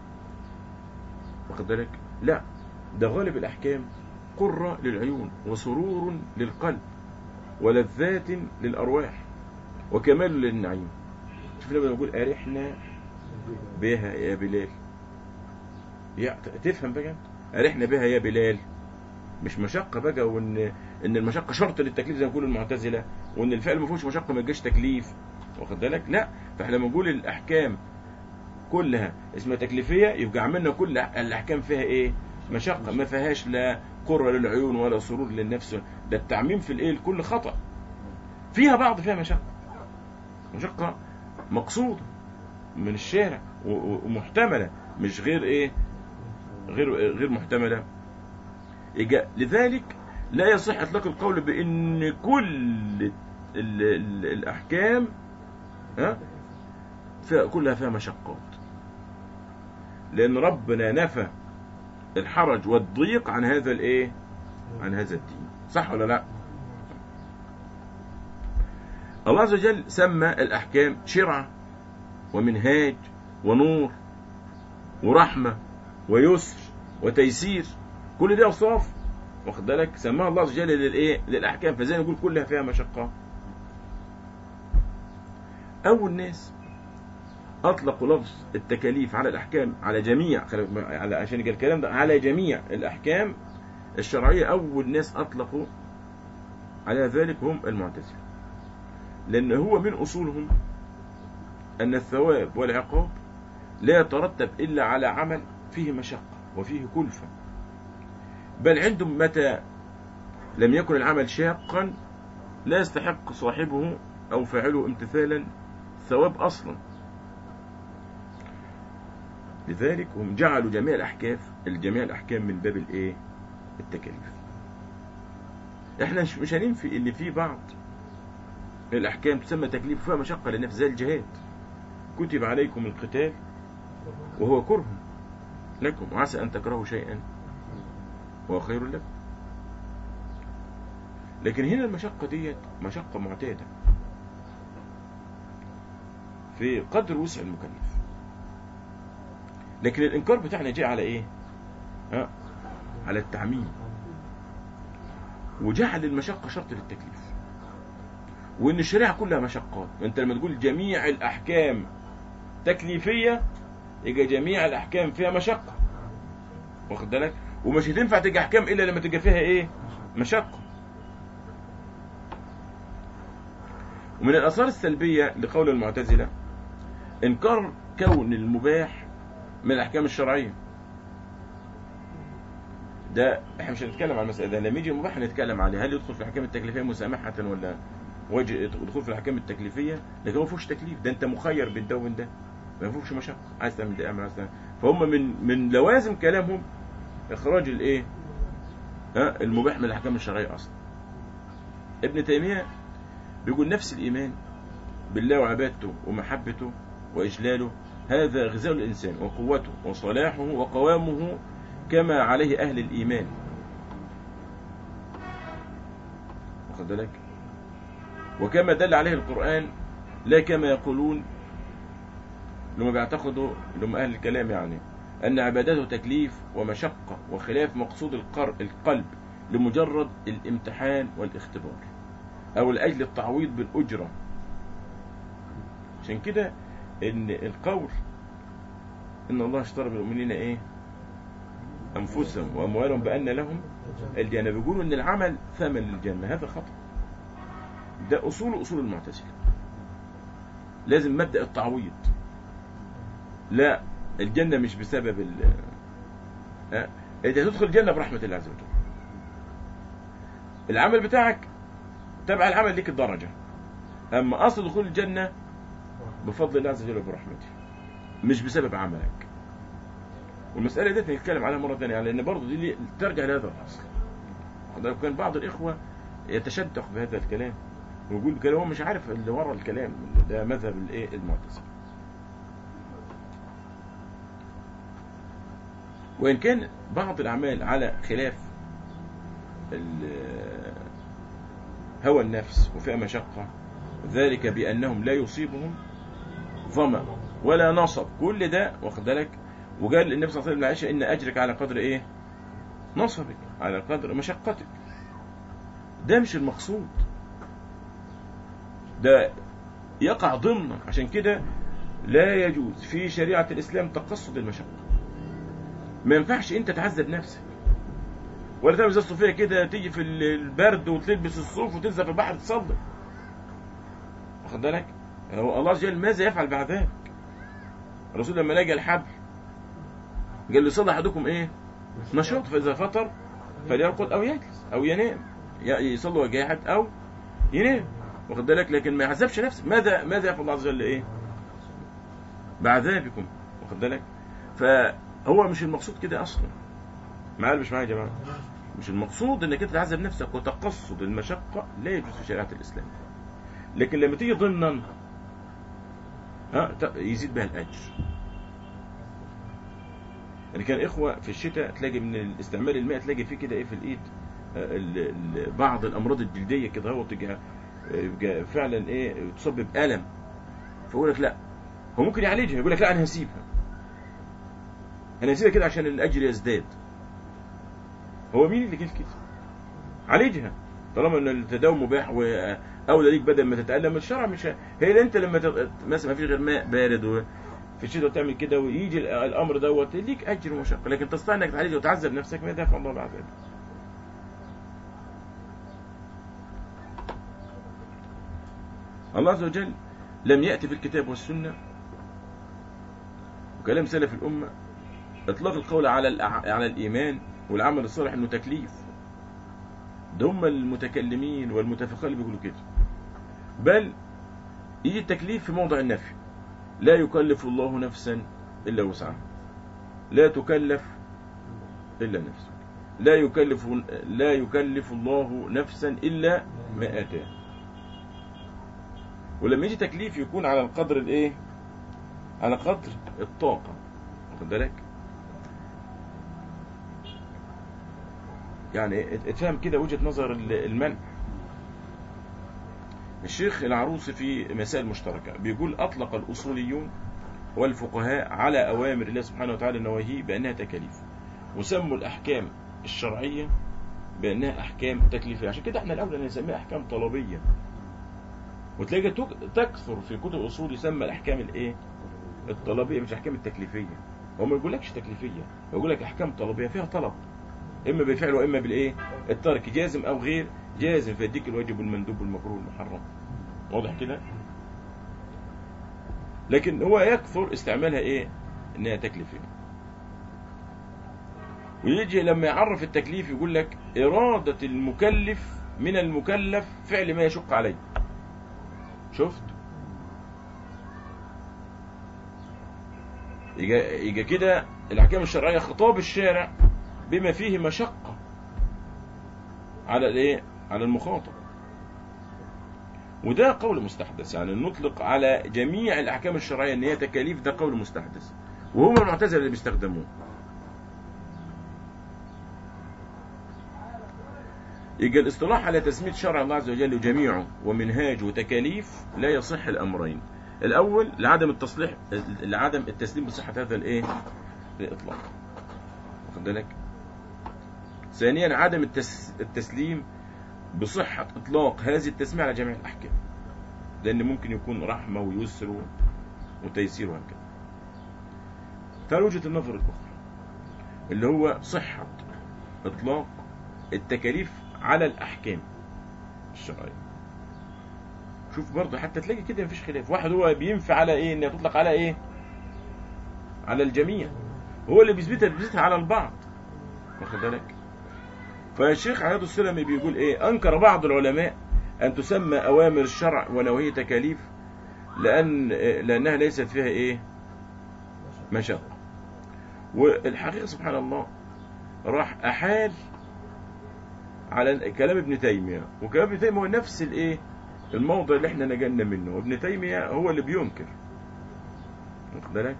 واخد بالك لا ده غالب الاحكام قرة للعيون وسرور للقلب ولذات للارواح وكمال للنعيم شوف لما بقول ارحنا بها يا بلال يا تفهم بقى ارحنا بها يا بلال مش مشقه بقى وان ان المشقه شرط للتكليف زي ما يقول المعتزله وان الفعل ما فيهوش مشقه ما يجيش تكليف واخد بالك لا فاحنا لما نقول الاحكام كلها اسمها تكليفيه يبقى عملنا كل الاحكام فيها ايه مشقه ما فيهاش لا قرة للعيون ولا سرور للنفس ده التعميم في الايه الكل خطا فيها بعض فيها مشقه مشقه مقصوده من الشارع و- و- ومحتمله مش غير ايه غير غير محتمله إجا- لذلك لا يصح اطلاق القول بان كل ال ال الاحكام ها فيها كلها فيها مشقات لان ربنا نفى الحرج والضيق عن هذا الايه عن هذا الدين صح ولا لا الله عز وجل سمى الاحكام شرعه ومنهاج ونور ورحمه ويسر وتيسير كل دي اوصاف واخد بالك سماها الله عز وجل للايه للاحكام فزي نقول كلها فيها مشقه اول ناس اطلقوا لفظ التكاليف على الاحكام على جميع خلي- على عشان يبقى الكلام ده على جميع الاحكام الشرعيه اول ناس اطلقوا على ذلك هم المعتزله لان هو من اصولهم ان الثواب والعقاب لا يترتب الا على عمل فيه مشقه وفيه كلفه بل عندهم متى لم يكن العمل شاقا لا يستحق صاحبه أو فاعله امتثالا ثواب أصلا لذلك هم جعلوا جميع الأحكام الجميع الأحكام من باب الإيه التكاليف احنا مش مش هننفي ان في بعض الأحكام تسمى تكليف فيها مشقة للنفس زي الجهاد كتب عليكم القتال وهو كره لكم وعسى أن تكرهوا شيئا وهو خير لكم لكن هنا المشقة ديت مشقة معتادة في قدر وسع المكلف لكن الإنكار بتاعنا جاء على إيه؟ ها؟ على التعميم وجعل المشقة شرط للتكليف وإن الشريعة كلها مشقات أنت لما تقول جميع الأحكام تكليفية يبقى جميع الأحكام فيها مشقة واخد بالك ومش هتنفع تيجي أحكام إلا لما تيجي فيها إيه مشقة ومن الآثار السلبية لقول المعتزلة إنكار كون المباح من الأحكام الشرعية ده احنا مش هنتكلم عن المسألة ده لما يجي المباح نتكلم عليه هل يدخل في الأحكام التكليفية مسامحة ولا وجه دخول في الأحكام التكليفية لكن ما فيهوش تكليف ده أنت مخير بين ده وبين ده ما فيهوش مشقة عايز تعمل ده اعمل عايز تعمل فهم من من لوازم كلامهم إخراج الإيه؟ ها المباح من الأحكام الشرعية أصلا ابن تيمية بيقول نفس الإيمان بالله وعبادته ومحبته وإجلاله هذا غذاء الإنسان وقوته وصلاحه وقوامه كما عليه أهل الإيمان واخد بالك وكما دل عليه القرآن لا كما يقولون لما بيعتقدوا لما أهل الكلام يعني أن عبادته تكليف ومشقة وخلاف مقصود القر- القلب لمجرد الامتحان والاختبار أو لأجل التعويض بالأجرة عشان كده إن القول إن الله اشترى بالمؤمنين إيه أنفسهم وأموالهم بأن لهم الجنة بيقولوا إن العمل ثمن للجنة هذا خطأ ده أصول أصول المعتزلة لازم مبدأ التعويض لا الجنة مش بسبب ال ها؟ انت هتدخل الجنة برحمة الله عز وجل العمل بتاعك تبع العمل ليك الدرجة أما أصل دخول الجنة بفضل الله عز وجل وبرحمته مش بسبب عملك والمسألة دي نتكلم عليها مرة ثانية لأن برضه دي لي- ترجع لهذا الأصل لو كان بعض الإخوة يتشدق بهذا الكلام ويقول كلام هو مش عارف اللي ورا الكلام ده مذهب الايه المعتزله وإن كان بعض الأعمال على خلاف ال- هوى النفس وفيها مشقة ذلك بأنهم لا يصيبهم ظمأ ولا نصب كل ده واخد بالك وقال النبي صلى الله عليه وسلم لعائشة إن أجرك على قدر إيه نصبك على قدر مشقتك ده مش المقصود ده يقع ضمن عشان كده لا يجوز في شريعة الإسلام تقصد المشقة ما ينفعش انت تعذب نفسك ولا تعمل زي الصوفيه كده تيجي في البرد وتلبس الصوف وتنزل في البحر تصلي واخد بالك هو الله عز وجل ماذا يفعل بعد ذلك الرسول لما لقى الحبل قال له صلى احدكم ايه نشاط فاذا فطر فليرقد او يجلس او ينام ي- يصلي وجاحد او ينام واخد بالك لكن ما يعذبش نفسه ماذا ماذا يفعل الله عز وجل ايه بعذابكم واخد بالك فهو مش المقصود كده اصلا معايا ولا مش معايا يا جماعه مش المقصود انك انت تعذب نفسك وتقصد المشقه لا يجوز في شريعه الاسلام لكن لما تيجي ضمنا ها ت- يزيد بها الاجر يعني كان اخوه في الشتاء تلاقي من استعمال الماء تلاقي فيه كده ايه في الايد آه، ال- ال- بعض الامراض الجلديه كده هو تجي يبقى فعلا ايه تسبب الم فيقول لك لا هو ممكن يعالجها يقول لك لا انا هسيبها انا هسيبها كده عشان الاجر يزداد هو مين اللي قال كده عالجها طالما ان التداوم مباح واولى ليك بدل ما تتالم الشرع مش ه- هي اللي انت لما تت- مثلا ما فيش غير ماء بارد و في الشتاء وتعمل كده ويجي ال- الامر دوت ليك اجر ومشقه لكن تستطيع انك تعالجها وتعذب نفسك ما يدافع الله بعد ذلك الله عز وجل لم يأتي في الكتاب والسنة وكلام سلف الأمة إطلاق القول على الأع- على الإيمان والعمل الصالح إنه تكليف ده هم المتكلمين والمتفقهين اللي بيقولوا كده بل يجي التكليف في موضع النفي لا يكلف الله نفسا إلا وسعها لا تكلف إلا نفسك لا يكلف لا يكلف الله نفسا إلا ما آتاه ولما يجي تكليف يكون على القدر الايه على قدر الطاقة واخد بالك يعني اتفهم كده وجهة نظر المنع الشيخ العروسي في مسائل مشتركة بيقول أطلق الأصوليون والفقهاء على أوامر الله سبحانه وتعالى نواهيه بأنها تكاليف وسموا الأحكام الشرعية بأنها أحكام تكليفية عشان كده احنا الأولى نسميها أحكام طلبية وتلاقي تك- تكثر في كتب الأصول يسمى الأحكام الإيه؟ الطلبية مش أحكام التكليفية هو ما يقولكش تكليفية هو يقول لك أحكام طلبية فيها طلب إما بالفعل وإما بالإيه؟ الترك جازم أو غير جازم فيديك الواجب والمندوب والمكروه والمحرم واضح كده؟ لكن هو يكثر استعمالها إيه؟ إنها تكليفية ويجي لما يعرف التكليف يقول لك إرادة المكلف من المكلف فعل ما يشق عليه شفت يجي يجي كده الأحكام الشرعية خطاب الشارع بما فيه مشقة على الايه على المخاطب وده قول مستحدث يعني نطلق على جميع الأحكام الشرعية ان هي تكاليف ده قول مستحدث وهم المعتزلة اللي بيستخدموه يجي الاصطلاح على تسمية شرع الله عز وجل جميعه ومنهاج وتكاليف لا يصح الأمرين الأول لعدم التصليح لعدم التسليم بصحة هذا الإيه الإطلاق واخد بالك ثانيا عدم التس... التسليم بصحة إطلاق هذه التسمية على جميع الأحكام لأن ممكن يكون رحمة ويسر وتيسير وهكذا تعال وجهة النظر الأخرى اللي هو صحة إطلاق التكاليف على الأحكام الشرعية شوف برضه حتى تلاقي كده مفيش خلاف واحد هو بينفع على ايه انها تطلق على ايه على الجميع هو اللي بيثبتها بيثبتها على البعض واخد بالك فالشيخ عياض السلمي بيقول ايه انكر بعض العلماء ان تسمى اوامر الشرع ونواهي تكاليف لان لانها ليست فيها ايه مشقه والحقيقه سبحان الله راح احال على كلام ابن تيميه وكلام ابن تيميه هو نفس الايه الموضع اللي احنا نجلنا منه وابن تيميه هو اللي بينكر واخد بالك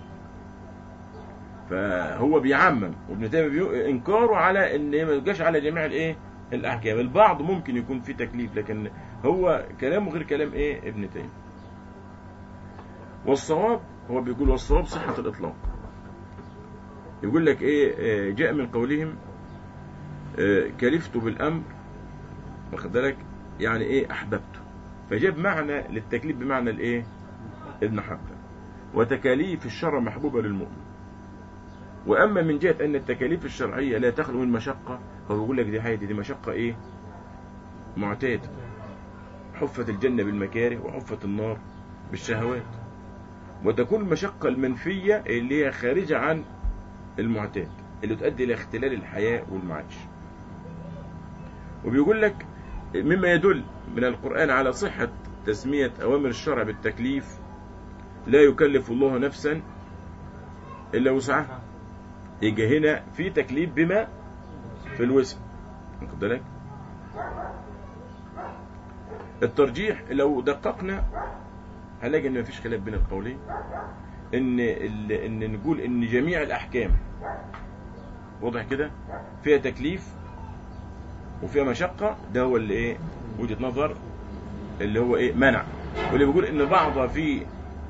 فهو بيعمم وابن تيميه بيو... انكاره على ان ما يبقاش على جميع الايه الاحكام البعض ممكن يكون في تكليف لكن هو كلامه غير كلام ايه ابن تيميه والصواب هو بيقول والصواب صحه الاطلاق يقول لك ايه جاء من قولهم كلفت بالامر واخد بالك يعني ايه احببته فجاب معنى للتكليف بمعنى الايه ابن حبه وتكاليف الشرع محبوبه للمؤمن واما من جهه ان التكاليف الشرعيه لا تخلو من مشقه هو بيقول لك دي حاجه دي مشقه ايه معتاده حفت الجنه بالمكاره وحفت النار بالشهوات وتكون المشقه المنفيه اللي هي خارجه عن المعتاد اللي تؤدي الى اختلال الحياه والمعاش وبيقول لك مما يدل من القرآن على صحة تسمية أوامر الشرع بالتكليف لا يكلف الله نفسا إلا وسعها يجي هنا في تكليف بما في الوسع واخد بالك الترجيح لو دققنا هنلاقي ان مفيش خلاف بين القولين ان ان نقول ان جميع الاحكام واضح كده فيها تكليف وفيها مشقة ده هو اللي ايه وجهة نظر اللي هو ايه منع واللي بيقول ان بعضها فيه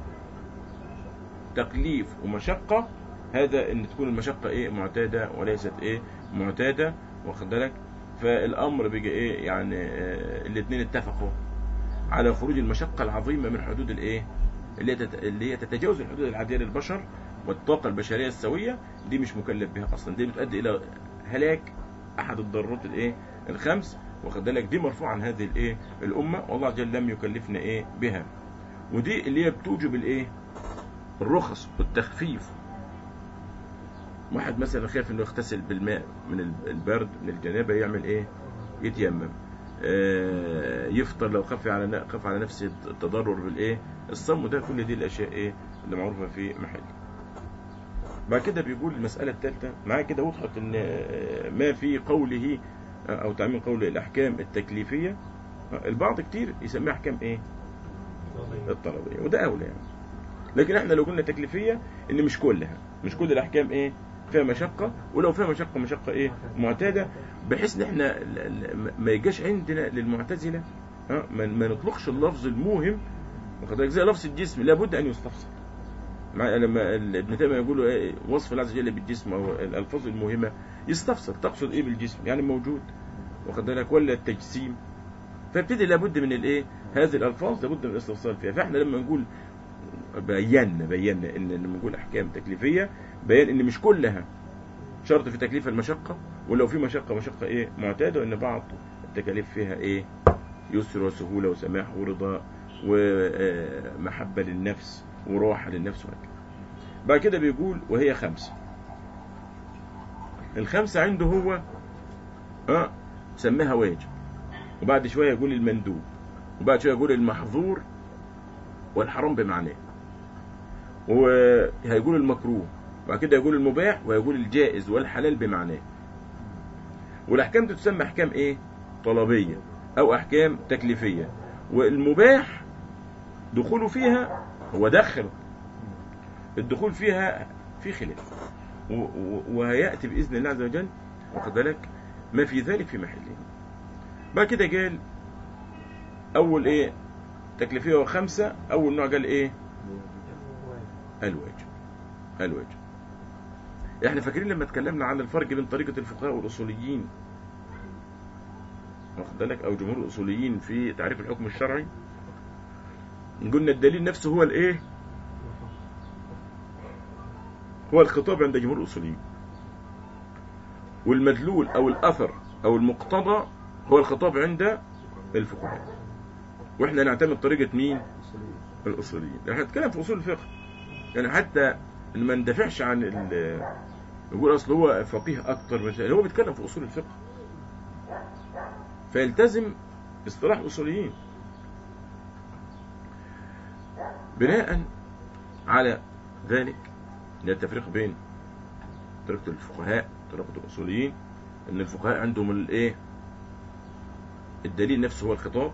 تكليف ومشقة هذا ان تكون المشقة ايه معتادة وليست ايه معتادة واخد بالك فالامر بيجي ايه يعني آه الاثنين اتفقوا على خروج المشقة العظيمة من حدود الايه اللي تت... اللي هي تتجاوز الحدود العادية للبشر والطاقة البشرية السوية دي مش مكلف بها اصلا دي بتؤدي الى هلاك احد الضرورات الايه الخمس واخد بالك دي مرفوع عن هذه الايه الامه والله عز وجل لم يكلفنا ايه بها ودي اللي هي بتوجب الايه الرخص والتخفيف واحد مثلا خايف انه يغتسل بالماء من البرد من الجنابه يعمل ايه يتيمم آه، يفطر لو خف على ن- خف على نفسه التضرر بالايه الصم ده كل دي الاشياء ايه اللي معروفه في محل بعد كده بيقول المساله الثالثه معايا كده وضحت ان آه، ما في قوله آه، او تعميم قول الاحكام التكليفيه آه، البعض كتير يسميها احكام ايه الطلبيه وده اولى يعني لكن احنا لو قلنا تكليفيه ان مش كلها مش كل الاحكام ايه فيها مشقه ولو فيها مشقه مشقه ايه معتاده بحيث ان احنا ال- ال- ما يجاش عندنا للمعتزله ها ما ما نطلقش اللفظ الموهم واخد بالك زي لفظ الجسم لابد ان يستفسر مع لما ال- ابن تيميه يقول إيه وصف الله عز وجل بالجسم او الالفاظ الموهمه يستفسر تقصد ايه بالجسم يعني موجود واخد بالك ولا التجسيم فابتدي لابد من الايه هذه الالفاظ لابد من الاستفسار فيها فاحنا لما نقول بينا بينا ان لما نقول احكام تكليفيه بيان ان مش كلها شرط في تكليف المشقه ولو في مشقه مشقه ايه معتاده وان بعض التكاليف فيها ايه يسر وسهوله وسماح ورضا ومحبه للنفس وراحه للنفس وهكذا بعد كده بيقول وهي خمسه الخمسه عنده هو اه سماها واجب وبعد شويه يقول المندوب وبعد شويه يقول المحظور والحرام بمعناه وهيقول المكروه وبعد كده يقول المباح ويقول الجائز والحلال بمعناه والاحكام دي تسمى احكام ايه طلبيه او احكام تكليفيه والمباح دخوله فيها هو دخل الدخول فيها في خلاف و- و- وهياتي باذن الله عز وجل واخد بالك ما في ذلك في محله بعد كده قال اول ايه تكليفيه وخمسه اول نوع قال ايه الواجب الواجب احنا فاكرين لما اتكلمنا عن الفرق بين طريقة الفقهاء والأصوليين واخد بالك أو جمهور الأصوليين في تعريف الحكم الشرعي قلنا الدليل نفسه هو الإيه هو الخطاب عند جمهور الأصوليين والمدلول أو الأثر أو المقتضى هو الخطاب عند الفقهاء واحنا نعتمد طريقة مين الأصوليين احنا نتكلم في أصول الفقه يعني حتى ما ندافعش عن ال يقول اصل هو فقيه اكتر من شيء هو بيتكلم في اصول الفقه فيلتزم اصطلاح الاصوليين بناء على ذلك ان التفريق بين طريقه الفقهاء طريقه الاصوليين ان الفقهاء عندهم الايه الدليل نفسه هو الخطاب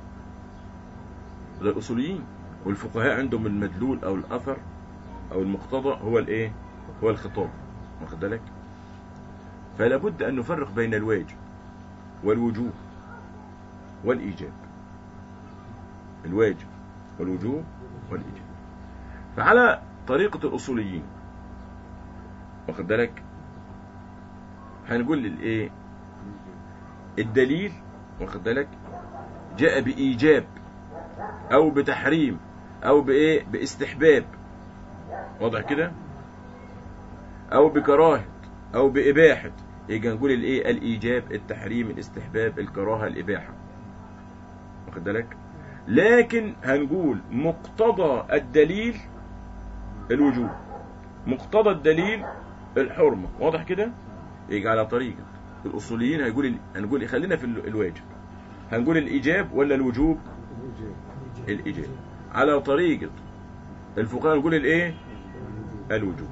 ده الاصوليين والفقهاء عندهم المدلول او الاثر او المقتضى هو الايه هو الخطاب واخد بالك فلا بد ان نفرق بين الواجب والوجوب والايجاب الواجب والوجوب والايجاب فعلى طريقه الاصوليين واخد بالك هنقول الايه الدليل واخد بالك جاء بايجاب او بتحريم او بايه باستحباب واضح كده او بكراهه او باباحه يجي نقول الايه الايجاب التحريم الاستحباب الكراهه الاباحه واخد بالك لكن هنقول مقتضى الدليل الوجوب مقتضى الدليل الحرمه واضح كده يجي على طريقه الاصوليين هيقول ال- هنقول خلينا في ال- الواجب هنقول الايجاب ولا الوجوب الايجاب على طريقه الفقهاء نقول الايه الوجوب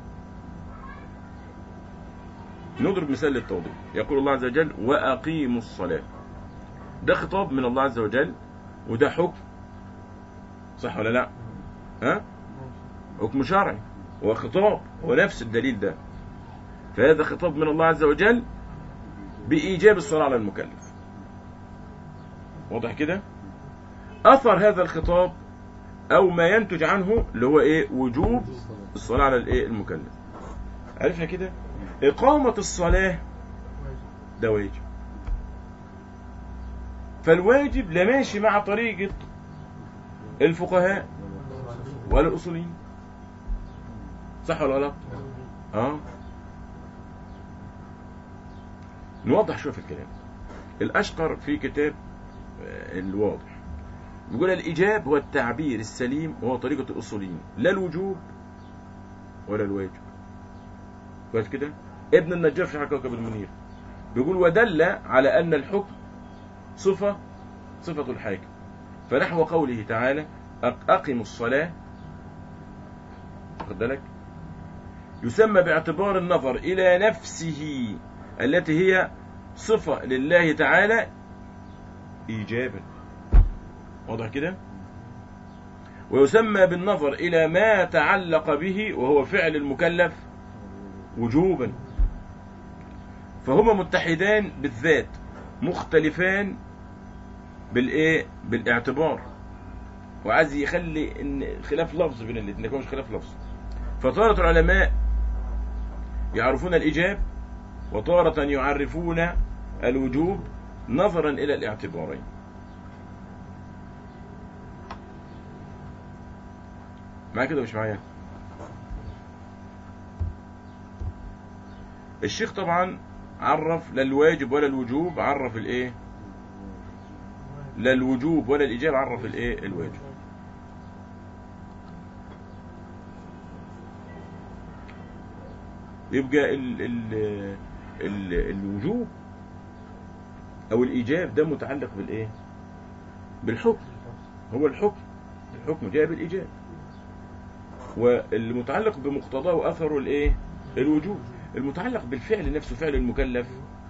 نضرب مثال للتوضيح يقول الله عز وجل وأقيموا الصلاة ده خطاب من الله عز وجل وده حكم صح ولا لا ها حكم شرعي وخطاب ونفس الدليل ده فهذا خطاب من الله عز وجل بإيجاب الصلاة على المكلف واضح كده أثر هذا الخطاب أو ما ينتج عنه اللي هو إيه وجوب الصلاة على الإيه المكلف عرفنا كده إقامة الصلاة ده واجب فالواجب لا ماشي مع طريقة الفقهاء ولا الأصوليين صح ولا لا؟ اه نوضح شوية في الكلام الأشقر في كتاب آه، الواضح بيقول الإيجاب هو التعبير السليم وهو طريقة الأصوليين لا الوجوب ولا الواجب كويس كده ابن النجار في شرح كوكب المنير بيقول ودل على أن الحكم صفة صفة الحاكم فنحو قوله تعالى أق- أقم الصلاة واخد بالك يسمى باعتبار النظر إلى نفسه التي هي صفة لله تعالى إيجابا واضح كده ويسمى بالنظر إلى ما تعلق به وهو فعل المكلف وجوبا فهما متحدان بالذات مختلفان بالايه بالاعتبار وعايز يخلي ان خلاف لفظ بين الاثنين يكون مش خلاف لفظ فطارة العلماء يعرفون الإيجاب وطارة يعرفون الوجوب نظرا إلى الاعتبارين معايا كده مش معايا الشيخ طبعا عرف لا الواجب ولا الوجوب عرف الايه لا الوجوب ولا الايجاب عرف الايه الواجب يبقى ال ال ال الوجوب او الايجاب ده متعلق بالايه بالحكم هو الحكم الحكم جاء بالايجاب والمتعلق بمقتضاه واثره الايه الوجوب المتعلق بالفعل نفسه فعل المكلف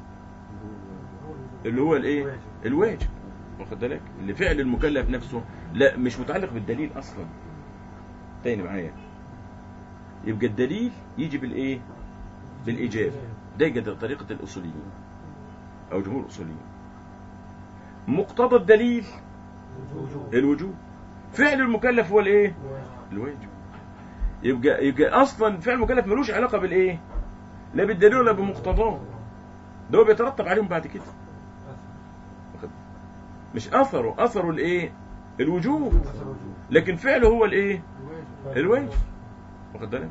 اللي هو الايه الواجب واخد بالك اللي فعل المكلف نفسه لا مش متعلق بالدليل اصلا تاني معايا يبقى الدليل يجي بالايه بالايجاب ده يبقى طريقه الاصوليين او جمهور الاصوليين مقتضى الدليل الوجوب فعل المكلف هو الايه الواجب يبقى يبقى اصلا فعل المكلف ملوش علاقه بالايه لا بالدليل ولا بمقتضاه ده هو بيترتب عليهم بعد كده واخد؟ مش اثره اثره الايه الوجوب لكن فعله هو الايه الواجب واخد بالك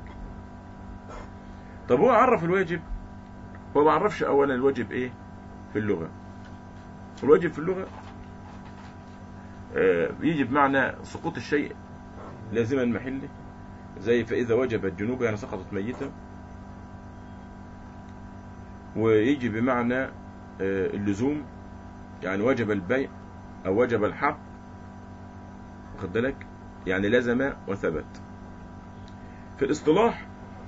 طب هو عرف الواجب هو ما عرفش اولا الواجب ايه في اللغه الواجب في اللغه آه، يجي بمعنى سقوط الشيء لازما محله زي فإذا وجبت جنوبه يعني سقطت ميتة ويجي بمعنى آه، اللزوم يعني وجب البيع أو وجب الحق واخد بالك يعني لزم وثبت في الاصطلاح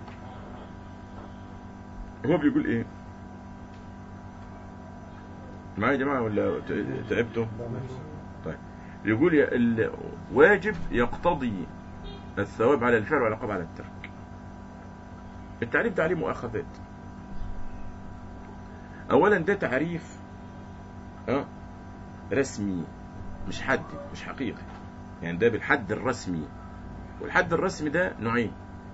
هو بيقول ايه معايا يا جماعة ولا ت- تعبتوا طيب يقول يا- الواجب يقتضي الثواب على الفعل والعقاب على الترك التعريف ده عليه مؤاخذات اولا ده تعريف اه رسمي مش حدي مش حقيقي يعني ده بالحد الرسمي والحد الرسمي ده نوعين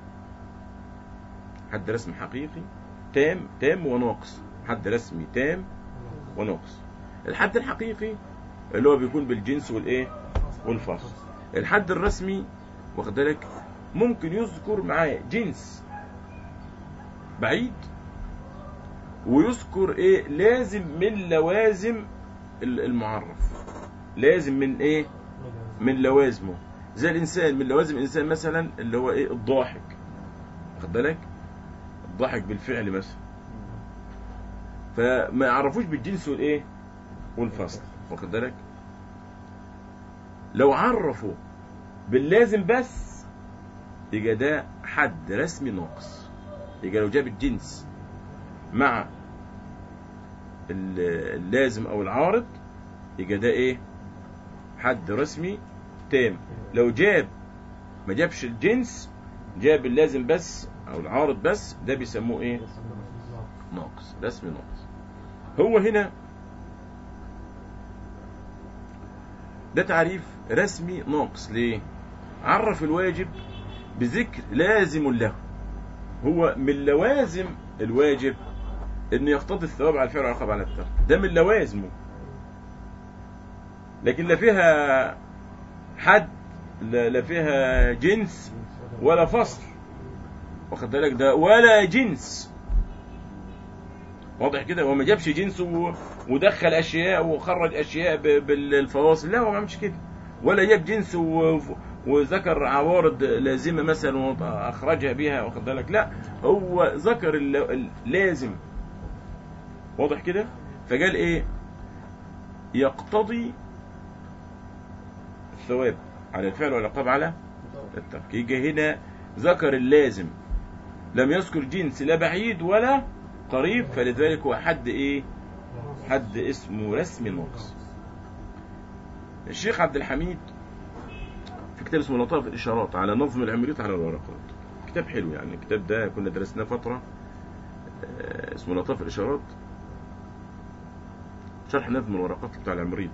حد رسمي حقيقي تام تام وناقص حد رسمي تام وناقص الحد الحقيقي اللي هو بيكون بالجنس والايه والفصل الحد الرسمي واخد بالك ممكن يذكر معاه جنس بعيد ويذكر ايه لازم من لوازم ال- المعرف لازم من ايه من لوازمه زي الانسان من لوازم الانسان مثلا اللي هو ايه الضاحك واخد بالك الضحك بالفعل مثلا فما يعرفوش بالجنس والايه والفصل واخد بالك لو عرفوا باللازم بس يبقى ده حد رسمي ناقص يبقى لو جاب الجنس مع ال- اللازم او العارض يبقى ده ايه حد رسمي تام لو جاب ما جابش الجنس جاب اللازم بس او العارض بس ده بيسموه ايه ناقص رسمي ناقص هو هنا ده تعريف رسمي ناقص ليه عرف الواجب بذكر لازم له هو من لوازم الواجب انه يقتضي الثواب على الفعل والعقاب على الترك ده من لوازمه لكن لا فيها حد لا لا فيها جنس ولا فصل واخد بالك ده ولا جنس واضح كده هو ما جابش جنس و... ودخل اشياء وخرج اشياء ب... بالفواصل لا هو ما عملش كده ولا جاب جنس و... وذكر عوارض لازمه مثلا واخرجها بها واخد بالك لا هو ذكر الل- اللازم واضح كده فقال ايه يقتضي الثواب على الفعل والعقاب على الترك يجي هنا ذكر اللازم لم يذكر جنس لا بعيد ولا قريب فلذلك هو حد ايه حد اسمه رسم النقص الشيخ عبد الحميد في كتاب اسمه لطائف الاشارات على نظم العمريط على الورقات كتاب حلو يعني الكتاب ده كنا درسناه فتره آه، اسمه لطائف الاشارات شرح نظم الورقات بتاع العمريط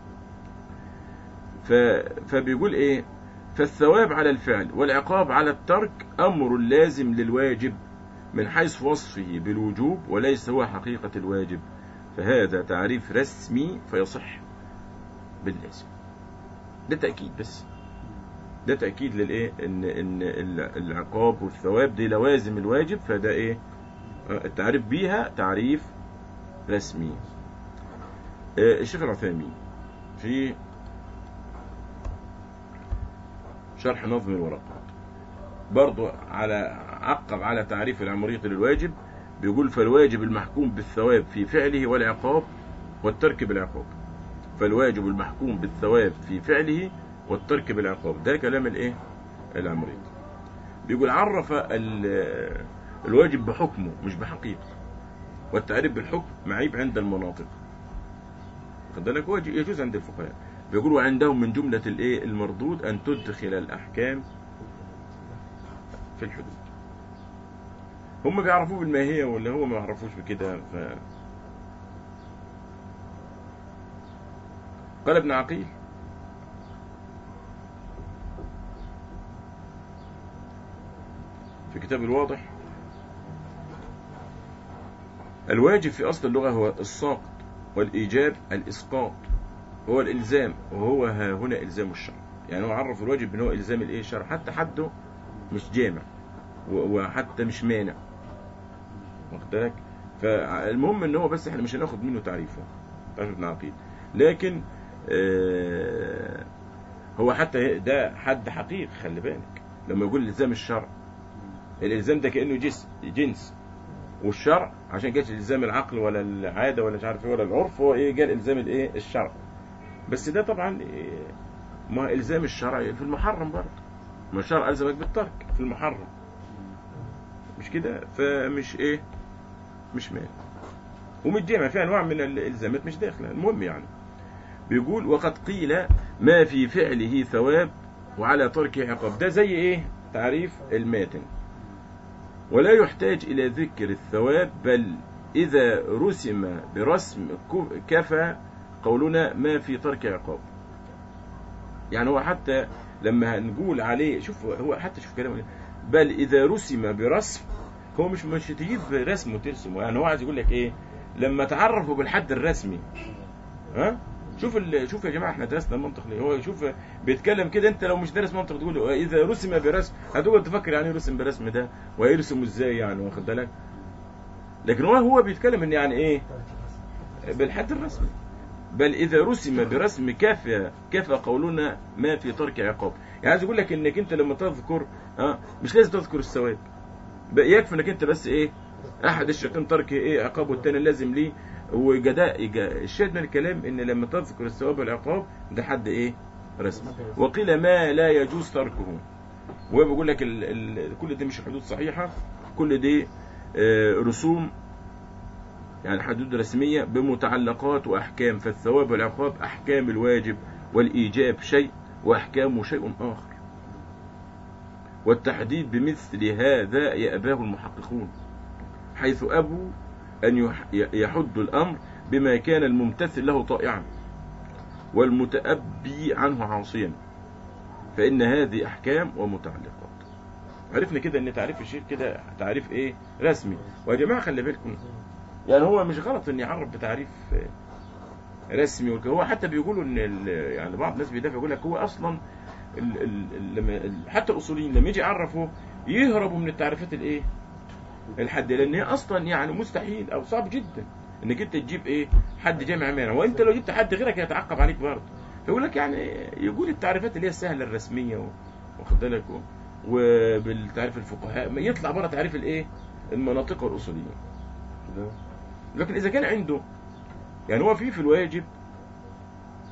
ف... فبيقول ايه فالثواب على الفعل والعقاب على الترك امر لازم للواجب من حيث وصفه بالوجوب وليس هو حقيقة الواجب فهذا تعريف رسمي فيصح باللازم ده تأكيد بس ده تأكيد للإيه إن إن ال- العقاب والثواب دي لوازم الواجب فده إيه آه، التعريف بيها تعريف رسمي آه، الشيخ العثيمين في شرح نظم الورقات برضو على عقب على تعريف العمريط للواجب بيقول فالواجب المحكوم بالثواب في فعله والعقاب والترك بالعقاب فالواجب المحكوم بالثواب في فعله والترك بالعقاب ده كلام الايه العمريط بيقول عرف ال- الواجب بحكمه مش بحقيقه والتعريف بالحكم معيب عند المناطق خد بالك هو يجوز عند الفقهاء بيقولوا عندهم من جملة الايه المردود ان تدخل الاحكام في الحدود هم بيعرفوه بالماهية ولا هو ما يعرفوش بكده ف قال ابن عقيل في كتاب الواضح الواجب في أصل اللغة هو الساقط والإيجاب الإسقاط هو الإلزام وهو ها هنا إلزام الشرع يعني هو عرف الواجب بأنه هو إلزام الإيه الشرع حتى حده مش جامع و- وحتى مش مانع واخد بالك فالمهم ان هو بس احنا مش هناخد منه تعريفه تعريف ابن عقيل لكن آه هو حتى ده حد حقيقي خلي بالك لما يقول الزام الشرع الالزام ده كانه جنس جنس والشرع عشان جاش الزام العقل ولا العاده ولا مش عارف ايه ولا العرف هو ايه جاء الزام الايه الشرع بس ده طبعا إيه ما الزام الشرع في المحرم برضه ما الشرع الزمك بالترك في المحرم مش كده فمش ايه مش مال ومش جامع في انواع من الالزامات مش داخله المهم يعني بيقول وقد قيل ما في فعله ثواب وعلى تركه عقاب ده زي ايه تعريف الماتن ولا يحتاج الى ذكر الثواب بل اذا رسم برسم كف- كفى قولنا ما في ترك عقاب يعني هو حتى لما هنقول عليه شوف هو حتى شوف كلامه بل اذا رسم برسم هو مش مش تجيب رسم وترسمه يعني هو عايز يقول لك ايه لما تعرفوا بالحد الرسمي ها شوف ال... شوف يا جماعه احنا درسنا المنطق ليه هو شوف بيتكلم كده انت لو مش دارس منطق تقول له اذا رسم برسم هتقعد تفكر يعني ايه رسم برسم ده ويرسم ازاي يعني واخد بالك لكن هو هو بيتكلم ان يعني ايه بالحد الرسمي بل اذا رسم برسم كافى كفى قولنا ما في ترك عقاب يعني عايز يقول لك انك انت لما تذكر اه مش لازم تذكر الثواب بقى يكفي انك انت بس ايه احد الشقين ترك ايه عقاب والتاني لازم ليه وجداء جا- الشاهد من الكلام ان لما تذكر الثواب والعقاب ده حد ايه رسمي وقيل ما لا يجوز تركه وهو بيقول لك ال ال كل دي مش حدود صحيحه كل دي آه، رسوم يعني حدود رسميه بمتعلقات واحكام فالثواب والعقاب احكام الواجب والايجاب شيء واحكامه شيء اخر والتحديد بمثل هذا يأباه المحققون حيث أبوا أن يح- يحدوا الأمر بما كان الممتثل له طائعا والمتأبي عنه عاصيا فإن هذه أحكام ومتعلقات عرفنا كده ان تعريف الشيخ كده تعريف ايه رسمي ويا جماعه خلي بالكم يعني هو مش غلط ان يعرف بتعريف آه، رسمي وك- هو حتى بيقولوا ان ال- يعني بعض الناس بيدافع يقول لك هو اصلا ال ال ال لما ال- حتى الاصوليين لما يجي يعرفوا يهربوا من التعريفات الايه الحد لان هي اصلا يعني مستحيل او صعب جدا انك انت تجيب ايه حد جامع مانع وانت لو جبت حد غيرك يتعقب عليك برضه فيقول لك يعني يقول التعريفات اللي هي السهله الرسميه و- واخد بالك و- وبالتعريف الفقهاء ما يطلع بره تعريف الايه المناطق والاصوليين لكن اذا كان عنده يعني هو في في الواجب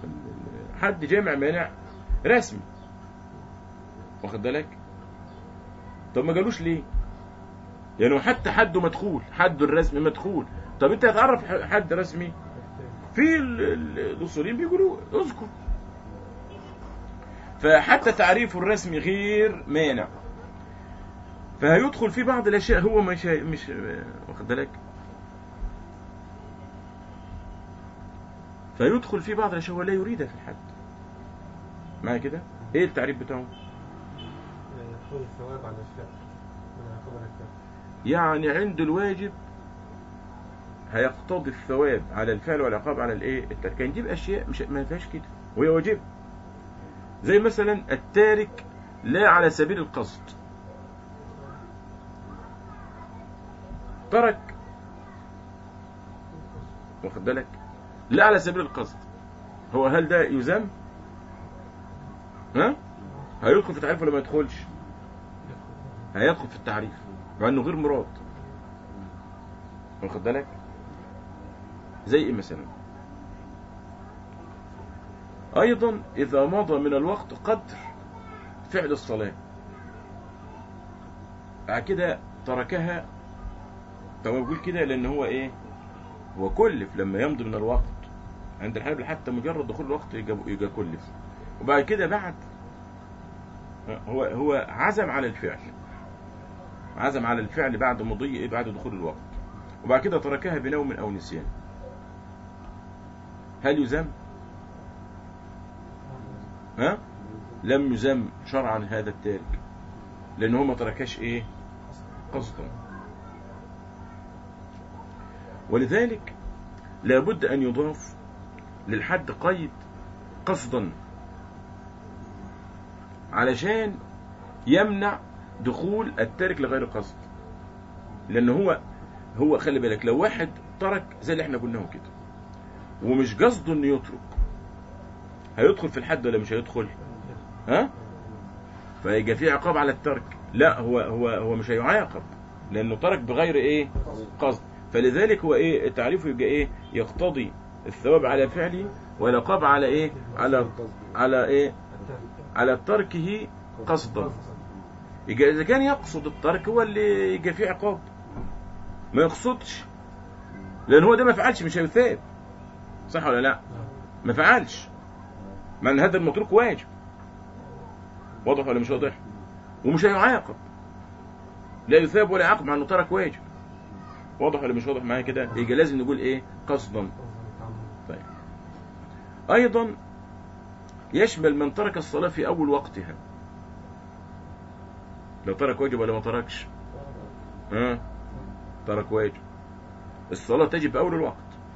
حد جامع مانع رسمي واخد بالك طب ما قالوش ليه يعني حتى حده مدخول حده الرسمي مدخول طب انت هتعرف ح- حد رسمي في ال- ال- الاصوليين بيقولوا اذكر فحتى تعريفه الرسمي غير مانع فهيدخل في بعض الاشياء هو مش مش واخد بالك فيدخل في بعض الاشياء هو لا يريدها في الحد معايا كده ايه التعريف بتاعه يعني يحصل الثواب على الفعل من عقاب على الفعل يعني عند الواجب هيقتضي الثواب على الفعل والعقاب على الايه الترك كان يجيب اشياء مش ما فيهاش كده وهي واجب زي مثلا التارك لا على سبيل القصد ترك واخد بالك لا على سبيل القصد هو هل ده يذم ها هيدخل في التعريف ولا ما يدخلش هيدخل في التعريف مع انه غير مراد واخد بالك زي ايه مثلا ايضا اذا مضى من الوقت قدر فعل الصلاه بعد كده تركها طب بقول كده لان هو ايه هو كلف لما يمضي من الوقت عند الحنابلة حتى مجرد دخول الوقت يجي يجي كلف وبعد كده بعد هو هو عزم على الفعل عزم على الفعل بعد مضي إيه؟ بعد دخول الوقت وبعد كده تركها بنوم او نسيان هل يذم ها لم يذم شرعا هذا التارك لان هو ما تركش ايه قصدا ولذلك لابد ان يضاف للحد قيد قصدا علشان يمنع دخول التارك لغير قصد لان هو هو خلي بالك لو واحد ترك زي اللي احنا قلناه كده ومش قصده انه يترك هيدخل في الحد ولا مش هيدخل ها فيبقى في عقاب على الترك لا هو هو هو مش هيعاقب لانه ترك بغير ايه قصد فلذلك هو ايه تعريفه يبقى ايه يقتضي الثواب على فعله والعقاب على ايه على على ايه الترك على تركه قصدا يبقى اذا كان يقصد الترك هو اللي يبقى فيه عقاب ما يقصدش لان هو ده ما فعلش مش هيثاب صح ولا لا ما فعلش مع ان هذا المتروك واجب واضح ولا مش واضح ومش هيعاقب لا يثاب ولا يعاقب مع انه ترك واجب واضح ولا مش واضح معايا كده يبقى لازم نقول ايه قصدا طيب ايضا يشمل من ترك الصلاة في اول وقتها لو ترك واجب ولا ما تركش ها ترك واجب الصلاة تجب اول الوقت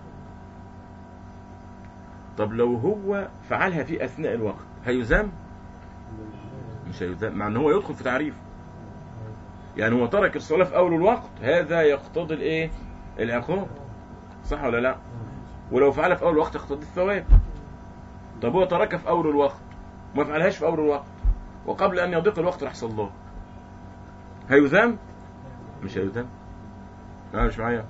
طب لو هو فعلها في اثناء الوقت هيذم مش هيذم مع ان هو يدخل في تعريف يعني هو ترك الصلاة في اول الوقت هذا يقتضي الايه العقاب صح ولا لا ولو فعلها في اول الوقت يقتضي الثواب طب هو تركها في اول الوقت وما فعلهاش في اول الوقت وقبل ان يضيق الوقت راح صلاه هيذم مش هيذم لا مش معايا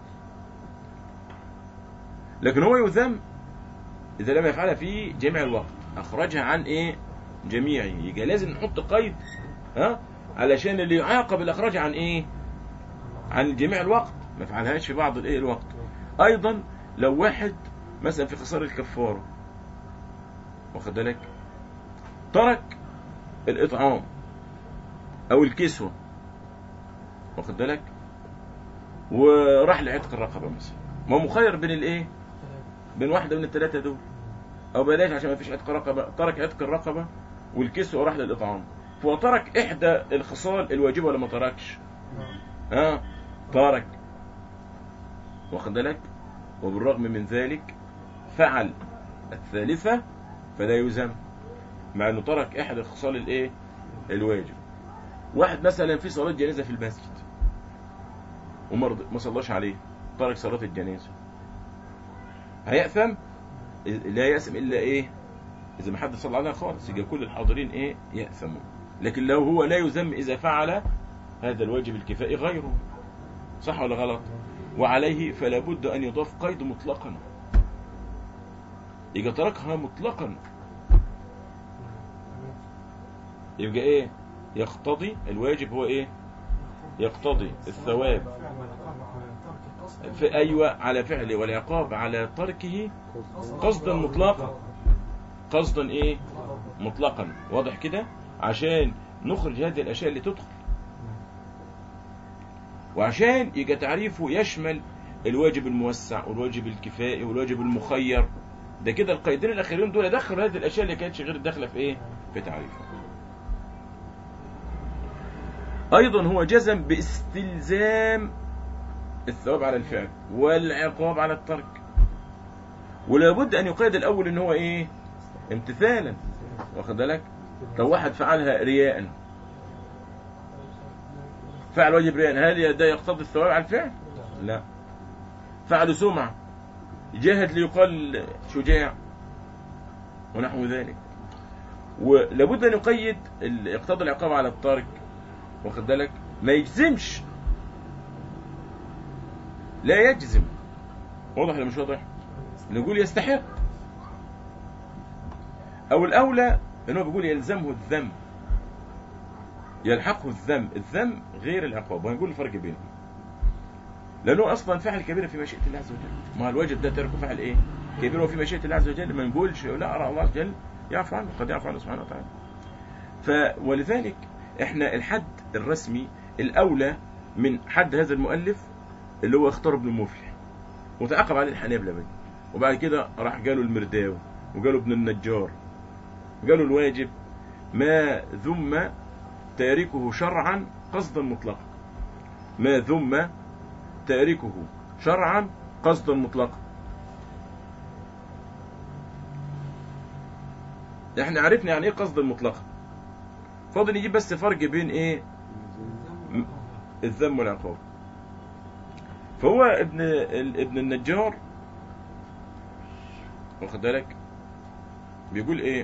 لكن هو يذم اذا لم يفعلها في جميع الوقت اخرجها عن ايه جميعه يبقى لازم نحط قيد ها علشان اللي يعاقب الاخراج عن ايه عن جميع الوقت ما فعلهاش في بعض الايه الوقت ايضا لو واحد مثلا في خسارة الكفارة واخد بالك ترك الاطعام او الكسوة واخد بالك وراح لعتق الرقبة مثلا ما هو مخير بين الايه بين واحدة من الثلاثة دول او بلاش عشان ما فيش عتق رقبة ترك عتق الرقبة والكسوة وراح للاطعام فهو ترك احدى الخصال الواجبة ولا ما تركش ها ترك واخد بالك وبالرغم من ذلك فعل الثالثة فلا يذم مع انه ترك احد خصال الايه الواجب واحد مثلا في صلاة جنازة في المسجد ومرض ما صلاش عليه ترك صلاة الجنازة هيأثم لا يأثم إلا إيه إذا ما حد صلى عليها خالص يبقى كل الحاضرين إيه يأثمون لكن لو هو لا يذم إذا فعل هذا الواجب الكفائي غيره صح ولا غلط وعليه فلا بد أن يضاف قيد مطلقا يبقى تركها مطلقا يبقى ايه يقتضي الواجب هو ايه يقتضي الثواب في ايوه على فعله والعقاب على تركه قصدا مطلقا قصدا ايه مطلقا واضح كده عشان نخرج هذه الاشياء اللي تدخل وعشان يبقى تعريفه يشمل الواجب الموسع والواجب الكفائي والواجب المخير ده كده القيدين الاخيرين دول دخلوا هذه الاشياء اللي كانتش غير داخله في ايه في تعريفه ايضا هو جزم باستلزام الثواب على الفعل والعقاب على الترك ولا بد ان يقيد الاول ان هو ايه امتثالا واخد بالك لو واحد فعلها رياء فعل واجب رياء هل ده يقتضي الثواب على الفعل لا فعل سمعة جاهد ليقال شجاع ونحو ذلك ولابد ان يقيد ال- يقتضي العقاب على التارك واخد بالك ما يجزمش لا يجزم واضح ولا مش واضح نقول يستحق او الاولى ان هو بيقول يلزمه الذم يلحقه الذم الذم غير العقاب وهنقول الفرق بينهم لانه اصلا فعل كبير في مشيئه الله عز وجل ما الواجب ده تركه فعل ايه كبير وفي مشيئه الله عز وجل ما نقولش لا ارى الله عز وجل يعفو عنه قد يعفو عنه سبحانه وتعالى ف ولذلك احنا الحد الرسمي الاولى من حد هذا المؤلف اللي هو اختار ابن مفلح وتعاقب عليه الحنابلة بقى وبعد كده راح قالوا المرداوي وقالوا ابن النجار قالوا الواجب ما ذم تاركه شرعا قصدا مطلقا ما ذم تاركه شرعا قصدا مطلقا احنا عرفنا يعني ايه قصدا مطلقا فاضل نجيب بس فرق بين ايه م- الذم والعقاب فهو ابن ال- ابن النجار واخد بالك بيقول ايه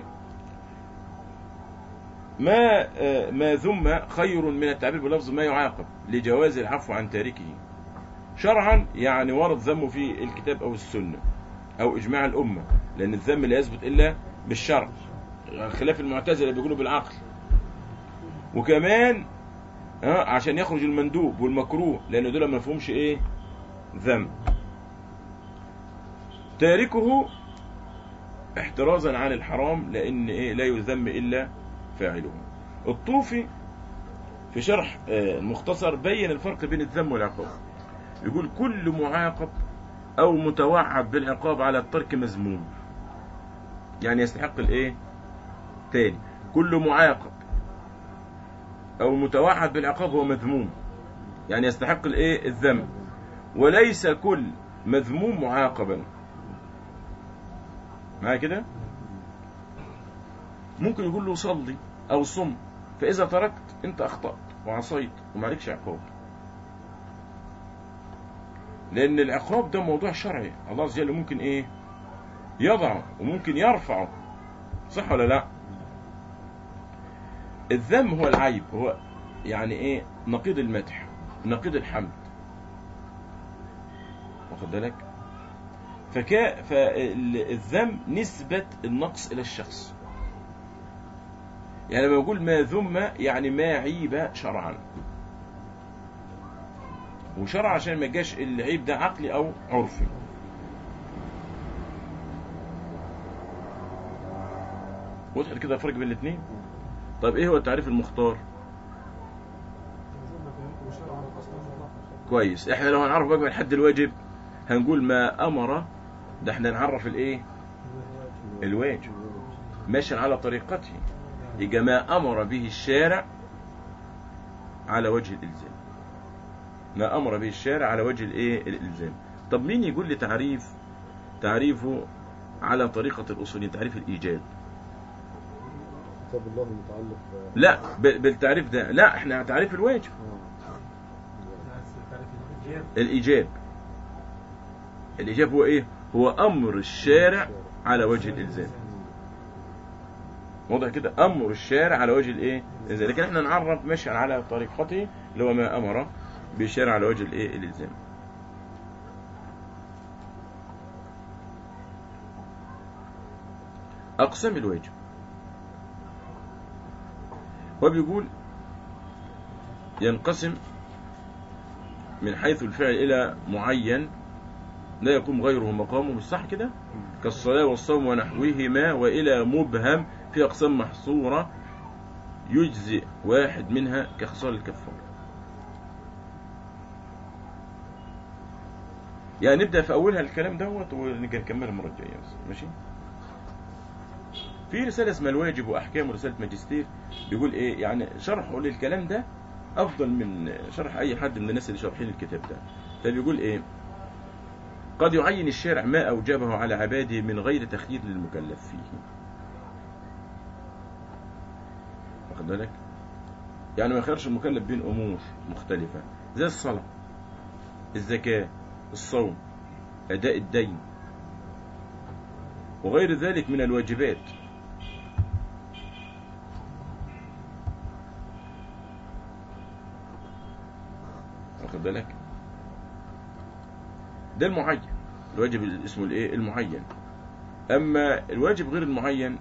ما آه، ما ذم خير من التعبير بلفظ ما يعاقب لجواز العفو عن تاركه شرعا يعني ورد ذمه في الكتاب او السنه او اجماع الامه لان الذم لا يثبت الا بالشرع خلاف المعتزله بيقولوا بالعقل وكمان ها عشان يخرج المندوب والمكروه لان دول ما فيهمش ايه ذم تاركه احترازا عن الحرام لان ايه لا يذم الا فاعله الطوفي في شرح آه، المختصر بين الفرق بين الذم والعقاب يقول كل معاقب او متوعد بالعقاب على الترك مذموم يعني يستحق الايه تاني كل معاقب او متوعد بالعقاب هو مذموم يعني يستحق الايه الذم وليس كل مذموم معاقبا معايا كده ممكن يقول له صلي او صم فاذا تركت انت اخطات وعصيت ومالكش عقاب لان العقاب ده موضوع شرعي الله عز وجل ممكن ايه يضعه وممكن يرفعه صح ولا لا الذم هو العيب هو يعني ايه نقيض المدح نقيض الحمد واخد بالك فكا فالذم نسبة النقص إلى الشخص يعني لما بقول ما ذم يعني ما عيب شرعا وشرع عشان ما جاش العيب ده عقلي أو عرفي وضحت كده الفرق بين الاثنين طيب ايه هو التعريف المختار كويس احنا لو هنعرف بقى من حد الواجب هنقول ما امر ده احنا نعرف الايه الواجب ماشي على طريقته يبقى ما امر به الشارع على وجه الالزام ما امر به الشارع على وجه الايه الالزام طب مين يقول لي تعريف تعريفه على طريقة الأصوليين تعريف الإيجاب كتاب الله المتعلق ب- لا ب- بالتعريف ده لا احنا تعريف الواجب آه. الإيجاب الإيجاب هو إيه هو أمر الشارع على وجه الإلزام واضح كده أمر الشارع على وجه الإيه الإلزام لكن احنا نعرف ماشي على طريقته اللي هو ما أمر بالشارع على وجه الإيه الإلزام أقسام الواجب هو بيقول ينقسم من حيث الفعل إلى معين لا يقوم غيره مقامه مش صح كده كالصلاة والصوم ونحوهما وإلى مبهم في أقسام محصورة يجزئ واحد منها كخصال الكفارة يعني نبدأ في أولها الكلام دوت ونجي نكمل المرة الجاية بس ماشي في رسالة اسمها الواجب وأحكام ورسالة ماجستير بيقول إيه يعني شرحه للكلام ده أفضل من شرح أي حد من الناس اللي شارحين الكتاب ده فبيقول إيه قد يعين الشارع ما أوجبه على عباده من غير تخيير للمكلف فيه واخد بالك يعني ما يخيرش المكلف بين أمور مختلفة زي الصلاة الزكاة الصوم أداء الدين وغير ذلك من الواجبات واخد بالك ده المعين الواجب اللي اسمه الايه المعين اما الواجب غير المعين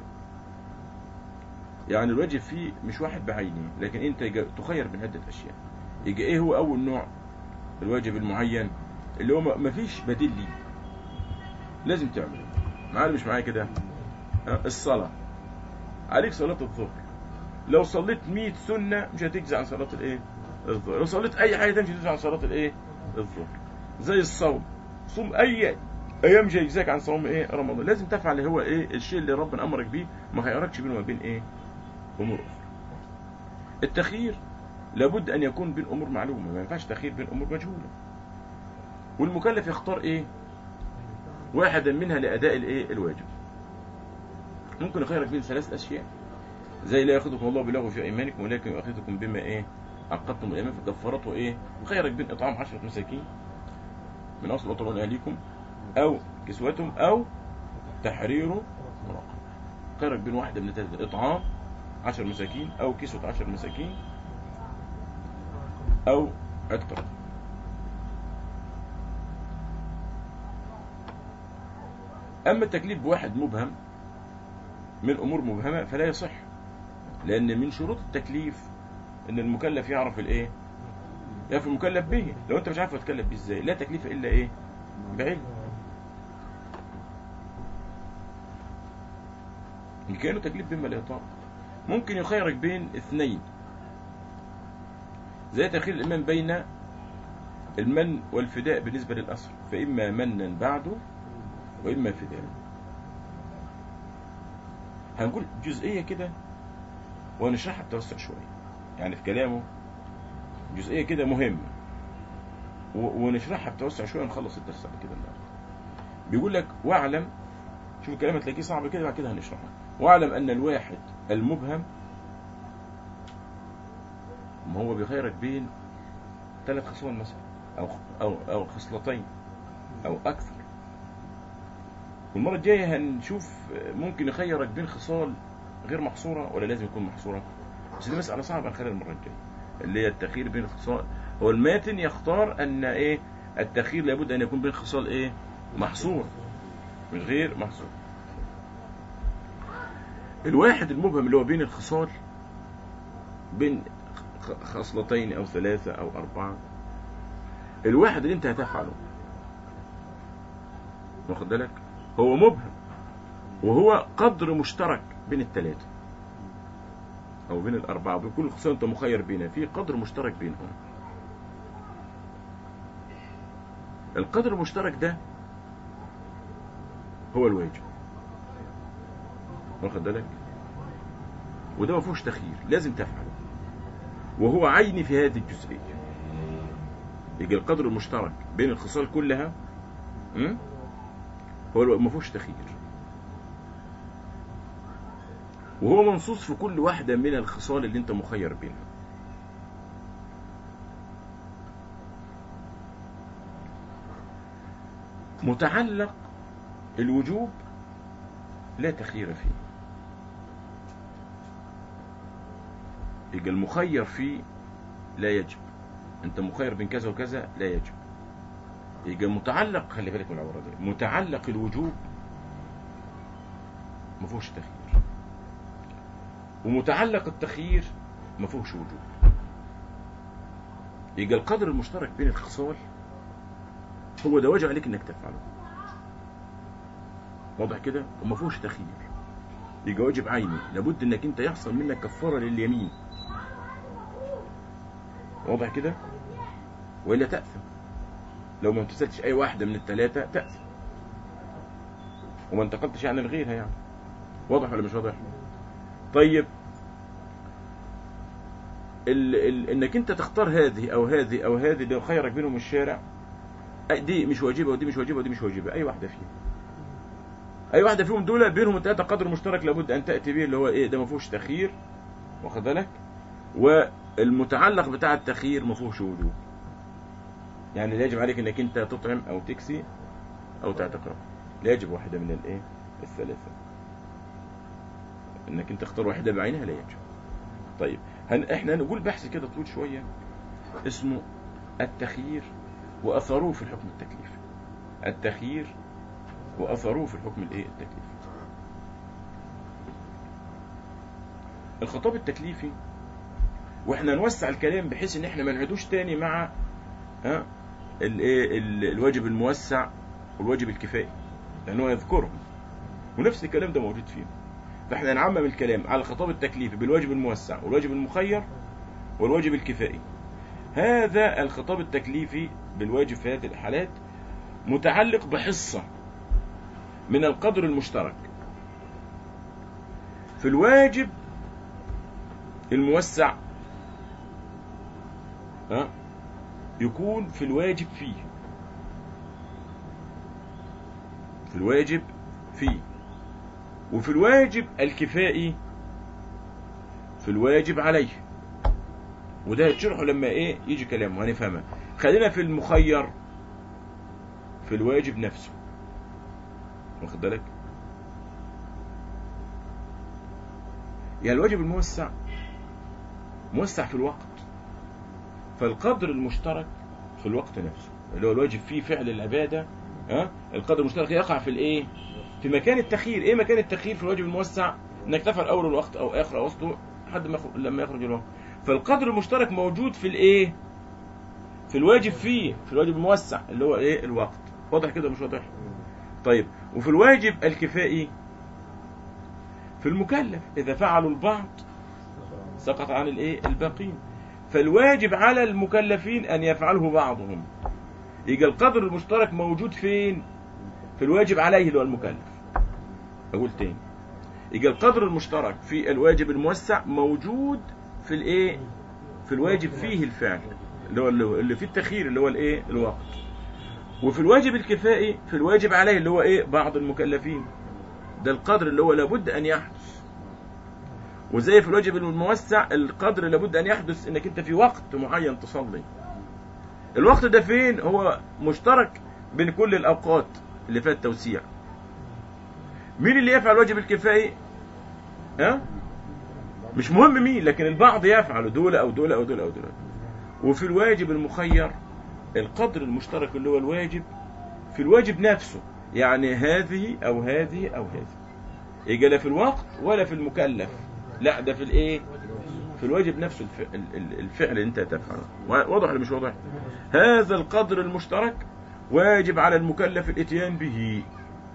يعني الواجب فيه مش واحد بعينه لكن انت جا- تخير بين عده اشياء يجي ايه هو اول نوع الواجب المعين اللي هو ما- مفيش بديل ليه لازم تعمله معايا ولا مش معايا كده آه، الصلاه عليك صلاه الظهر لو صليت 100 سنه مش هتجزي عن صلاه الايه الظهر لو صليت اي حاجه تانية مش هتجزي عن صلاه الايه الظهر زي الصوم صوم اي ايام جاي يجزاك عن صوم ايه رمضان لازم تفعل هو ايه الشيء اللي ربنا امرك بيه ما خيركش بينه وبين ايه امور اخرى التخيير لابد ان يكون بين امور معلومه ما ينفعش تخيير بين امور مجهوله والمكلف يختار ايه واحدا منها لاداء الايه الواجب ممكن يخيرك بين ثلاث اشياء زي لا ياخذكم الله بلغو في ايمانكم ولكن يؤاخذكم بما ايه عقدتم الايمان فكفرته ايه وخيرك بين اطعام عشرة مساكين من اصل اطعام اهليكم او كسوتهم او تحرير رقبه خيرك بين واحده من الثلاثه اطعام عشر مساكين او كسوة عشر مساكين او عتق رقبة. اما التكليف بواحد مبهم من امور مبهمه فلا يصح لان من شروط التكليف ان المكلف يعرف الايه يعرف المكلف به لو انت مش عارف تكلف بيه ازاي لا تكليف الا ايه بعلم إن كانوا تكليف بما لا يطاق ممكن يخيرك بين اثنين زي تخير الإمام بين المن والفداء بالنسبة للأسر فإما منا بعده وإما فداء هنقول جزئية كده ونشرحها بتوسع شوية يعني في كلامه جزئية كده مهمة و- ونشرحها بتوسع شوية ونخلص الدرس على كده النهارده بيقول لك واعلم شوف الكلام هتلاقيه صعب كده بعد كده هنشرحه واعلم ان الواحد المبهم ما هو بيخيرك بين ثلاث خصال مثلا او او او خصلتين او اكثر والمره الجايه هنشوف ممكن يخيرك بين خصال غير محصوره ولا لازم يكون محصوره بس دي مساله صعبه هنخليها المره الجايه اللي هي التخيير بين خصال هو الماتن يختار ان ايه التخيير لابد ان يكون بين خصال ايه محصور مش غير محصور الواحد المبهم اللي هو بين الخصال بين خ- خصلتين او ثلاثة او اربعة الواحد اللي انت هتفعله واخد بالك هو مبهم وهو قدر مشترك بين الثلاثة او بين الاربعة بكل خصال انت مخير بينها في قدر مشترك بينهم القدر المشترك ده هو الواجب واخد بالك وده ما فيهوش تخيير لازم تفعله وهو عيني في هذه الجزئيه يجي القدر المشترك بين الخصال كلها م? هو الو- ما فيهوش تخيير وهو منصوص في كل واحده من الخصال اللي انت مخير بينها متعلق الوجوب لا تخيير فيه يبقى المخير فيه لا يجب انت مخير بين كذا وكذا لا يجب يبقى متعلق خلي بالك من العباره دي متعلق الوجوب ما فيهوش تخيير ومتعلق التخيير ما فيهوش وجوب يبقى القدر المشترك بين الخصال هو ده واجب عليك انك تفعله واضح كده وما فيهوش تخيير يبقى واجب عيني لابد انك انت يحصل منك كفاره لليمين واضح كده والا تاثم لو ما امتثلتش اي واحده من الثلاثه تاثم وما انتقلتش عن الغيرها يعني واضح ولا مش واضح طيب ال ال انك انت تختار هذه او هذه او هذه اللي خيرك بينهم الشارع أي دي مش واجبه ودي مش واجبه ودي مش واجبه اي واحده فيهم اي واحده فيهم دول بينهم ثلاثه قدر مشترك لابد ان تاتي به اللي هو ايه ده ما فيهوش تخيير واخد بالك والمتعلق بتاع التخيير ما فيهوش وجوب يعني لا يجب عليك انك انت تطعم او تكسي او تعتق رقبة. لا يجب واحده من الايه الثلاثه انك انت تختار واحده بعينها لا يجب طيب هن احنا نقول بحث كده طويل شويه اسمه التخيير واثره في الحكم التكليفي التخيير واثره في الحكم الايه التكليفي الخطاب التكليفي واحنا نوسع الكلام بحيث ان احنا ما نعيدوش تاني مع ها الايه ال- الواجب الموسع والواجب الكفائي لانه يذكرهم ونفس الكلام ده موجود فيهم فاحنا نعمم الكلام على الخطاب التكليفي بالواجب الموسع والواجب المخير والواجب الكفائي هذا الخطاب التكليفي بالواجب في هذه الحالات متعلق بحصة من القدر المشترك في الواجب الموسع ها يكون في الواجب فيه في الواجب فيه وفي الواجب الكفائي في الواجب عليه وده هتشرحه لما ايه يجي كلامه هنفهمها خلينا في المخير في الواجب نفسه واخد بالك يعني الواجب الموسع موسع في الوقت فالقدر المشترك في الوقت نفسه اللي هو الواجب فيه فعل العبادة ها القدر المشترك يقع في الايه في مكان التخيير ايه مكان التخيير في الواجب الموسع انك تفعل اول الوقت او اخر او وسطه لحد ما يخرج لما يخرج الوقت فالقدر المشترك موجود في الايه في الواجب فيه في الواجب الموسع اللي هو ايه الوقت واضح كده مش واضح طيب وفي الواجب الكفائي في المكلف اذا فعلوا البعض سقط عن الايه الباقين فالواجب على المكلفين ان يفعله بعضهم يبقى القدر المشترك موجود فين في الواجب عليه اللي هو المكلف اقول تاني يبقى القدر المشترك في الواجب الموسع موجود في الايه في الواجب فيه الفعل اللي هو اللي فيه التخيير اللي هو الايه الوقت وفي الواجب الكفائي في الواجب عليه اللي هو ايه بعض المكلفين ده القدر اللي هو لابد ان يحدث وزي في الواجب الموسع القدر لابد ان يحدث انك انت في وقت معين تصلي الوقت ده فين هو مشترك بين كل الاوقات اللي فيها التوسيع مين اللي يفعل الواجب الكفائي ها مش مهم مين لكن البعض يفعل دول او دول او دول او دول وفي الواجب المخير القدر المشترك اللي هو الواجب في الواجب نفسه يعني هذه او هذه او هذه يجي لا في الوقت ولا في المكلف لا ده في الايه في الواجب نفسه الف- ال- ال- الفعل اللي انت تفعله واضح ولا مش واضح هذا القدر المشترك واجب على المكلف الاتيان به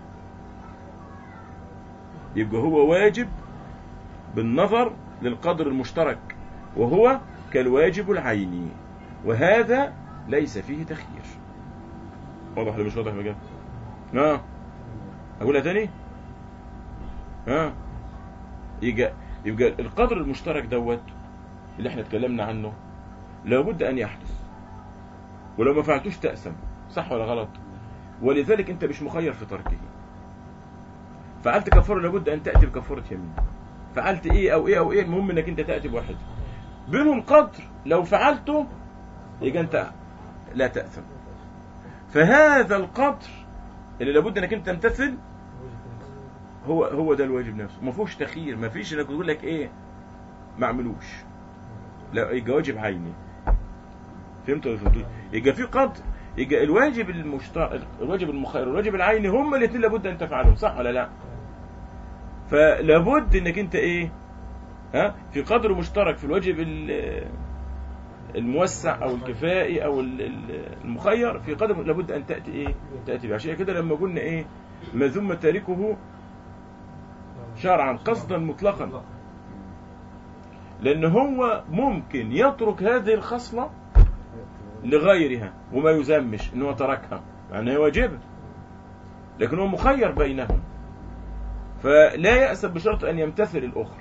يبقى هو واجب بالنظر للقدر المشترك وهو كالواجب العيني وهذا ليس فيه تخيير واضح ولا مش واضح بقى ها اقولها تاني ها يبقى يبقى القدر المشترك دوت اللي احنا اتكلمنا عنه لابد ان يحدث ولو ما فعلتوش تأسم صح ولا غلط ولذلك انت مش مخير في تركه فعلت كفاره لابد ان تاتي بكفاره يمين فعلت ايه او ايه او ايه المهم انك انت تاتي بواحد بينهم قدر لو فعلته يبقى انت لا تاثم فهذا القدر اللي لابد انك انت تمتثل هو هو ده الواجب نفسه ما فيهوش تخيير ما فيش انك تقول لك ايه ما اعملوش لا يبقى واجب عيني فهمت ولا فهمتوش يبقى في قدر يبقى الواجب المشترك الواجب المخير والواجب العيني هما الاثنين لابد ان تفعلهم صح ولا لا فلابد انك انت ايه ها في قدر مشترك في الواجب ال- الموسع او الكفائي او ال- ال- المخير في قدر لابد ان تاتي ايه تاتي به عشان كده لما قلنا ايه ما ثم تاركه شرعا قصدا مطلقا لان هو ممكن يترك هذه الخصله لغيرها وما يذمش ان هو تركها يعني هي واجبه لكن هو مخير بينهم فلا يأس بشرط ان يمتثل الاخرى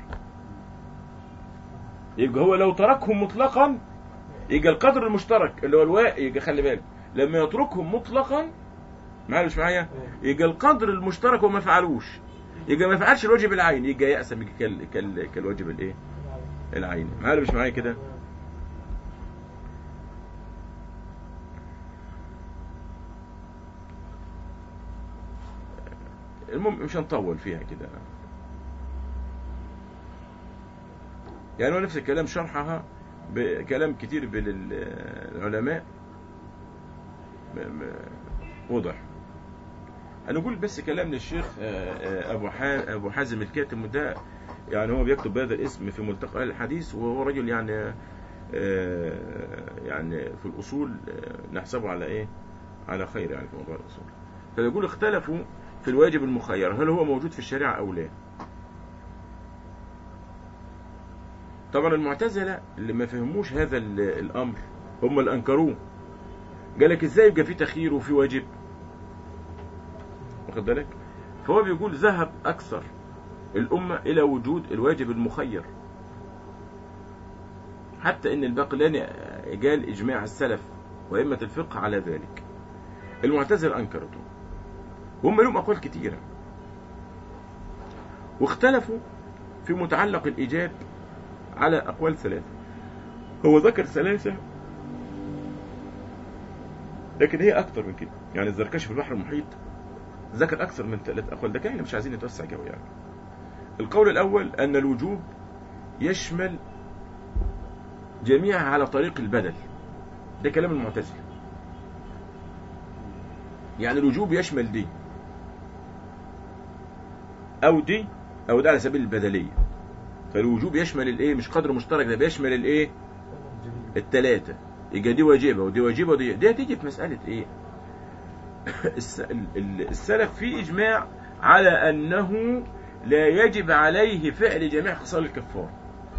يبقى هو لو تركهم مطلقا يبقى القدر المشترك اللي هو الواقع يبقى خلي بالك لما يتركهم مطلقا معايا مش معايا يبقى القدر المشترك هو ما فعلوش يبقى ما فعلش الواجب العيني يبقى يأس بك كال... كال... كالواجب الايه العيني معايا مش معايا كده المهم مش هنطول فيها كده يعني هو نفس الكلام شرحها بكلام كتير بين العلماء م- م- وضح هنقول بس كلام للشيخ آه، آه، ابو ح- ابو حازم الكاتم وده يعني هو بيكتب بهذا الاسم في ملتقى أهل الحديث وهو رجل يعني آه، يعني في الاصول آه، نحسبه على ايه على خير يعني في موضوع الاصول فيقول اختلفوا في الواجب المخير هل هو موجود في الشريعه او لا طبعا المعتزله اللي ما فهموش هذا ال- الامر هم اللي انكروه قال لك ازاي يبقى في تخيير وفي واجب واخد بالك فهو بيقول ذهب اكثر الامه الى وجود الواجب المخير حتى ان الباقلاني قال اجماع السلف وائمه الفقه على ذلك المعتزله انكرته وهم لهم اقوال كثيره واختلفوا في متعلق الايجاب على اقوال ثلاثه هو ذكر ثلاثه لكن هي اكثر من كده يعني الزركشي في البحر المحيط ذكر اكثر من ثلاث اقوال ده كان مش عايزين نتوسع قوي يعني القول الاول ان الوجوب يشمل جميعها على طريق البدل ده كلام المعتزله يعني الوجوب يشمل دي او دي او ده على سبيل البدليه فالوجوب يشمل الايه مش قدر مشترك ده بيشمل الايه الثلاثه يبقى دي واجبه ودي واجبه ودي دي هتيجي في مساله ايه الس- ال- ال- السلف في اجماع على انه لا يجب عليه فعل جميع خصال الكفار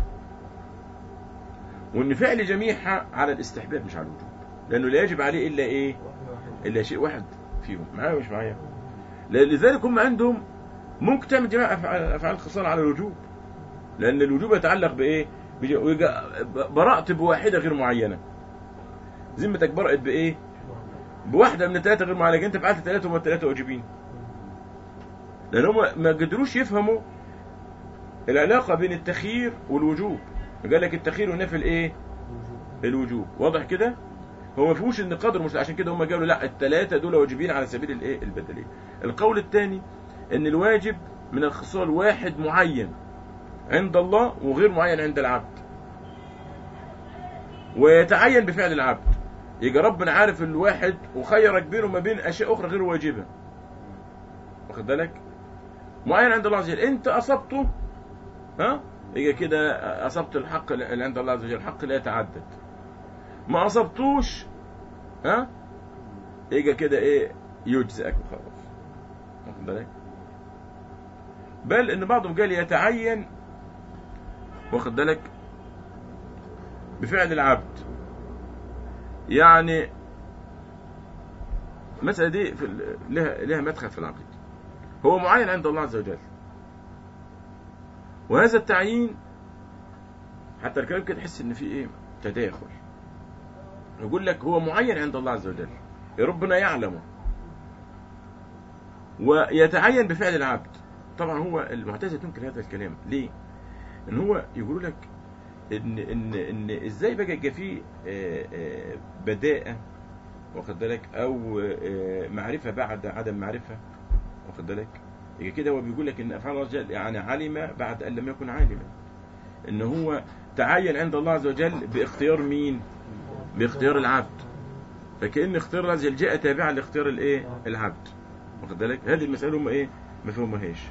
وان فعل جميعها على الاستحباب مش على الوجوب لانه لا يجب عليه الا ايه الا شيء واحد فيهم معايا ولا مش معايا لذلك هم عندهم ممكن تعمل جميع افعال افعال الخصال على الوجوب لان الوجوب يتعلق بايه بج- ويبقى برأت بواحده غير معينه ذمتك برأت بايه بواحده من الثلاثه غير معينه انت فعلت ثلاثه وما الثلاثه واجبين لان هم ما قدروش يفهموا العلاقه بين التخيير والوجوب قال لك التخيير والنفي الايه الوجوب واضح كده هو ما فيهوش ان قدر مش عشان كده هم قالوا لا الثلاثه دول واجبين على سبيل الايه البدليه القول الثاني ان الواجب من الخصال واحد معين عند الله وغير معين عند العبد ويتعين بفعل العبد يجي ربنا عارف الواحد وخيرك بينه وما بين اشياء اخرى غير واجبه واخد بالك معين عند الله عز وجل انت اصبته ها يجي كده اصبت الحق اللي عند الله عز وجل الحق لا يتعدد ما اصبتوش ها يجي كده ايه يجزئك وخلاص واخد بالك بل ان بعضهم قال يتعين واخد بالك بفعل العبد يعني المسألة دي في ال- لها لها مدخل في العقيدة هو معين عند الله عز وجل وهذا التعيين حتى الكلام كده تحس ان في ايه تداخل يقول لك هو معين عند الله عز وجل ربنا يعلمه ويتعين بفعل العبد طبعا هو المعتزله تنكر هذا الكلام ليه ان هو يقول لك ان ان ان ازاي بقى يبقى فيه آه، آه، بداءه واخد بالك او آه، معرفه بعد عدم معرفه واخد بالك يبقى كده هو بيقول لك ان افعال الله عز وجل يعني علم بعد ان لم يكن عالما ان هو تعين عند الله عز وجل باختيار مين باختيار العبد فكأن اختيار الله عز وجل جاء تابعا لاختيار الايه العبد واخد بالك هذه المسألة هم ايه ما فهموهاش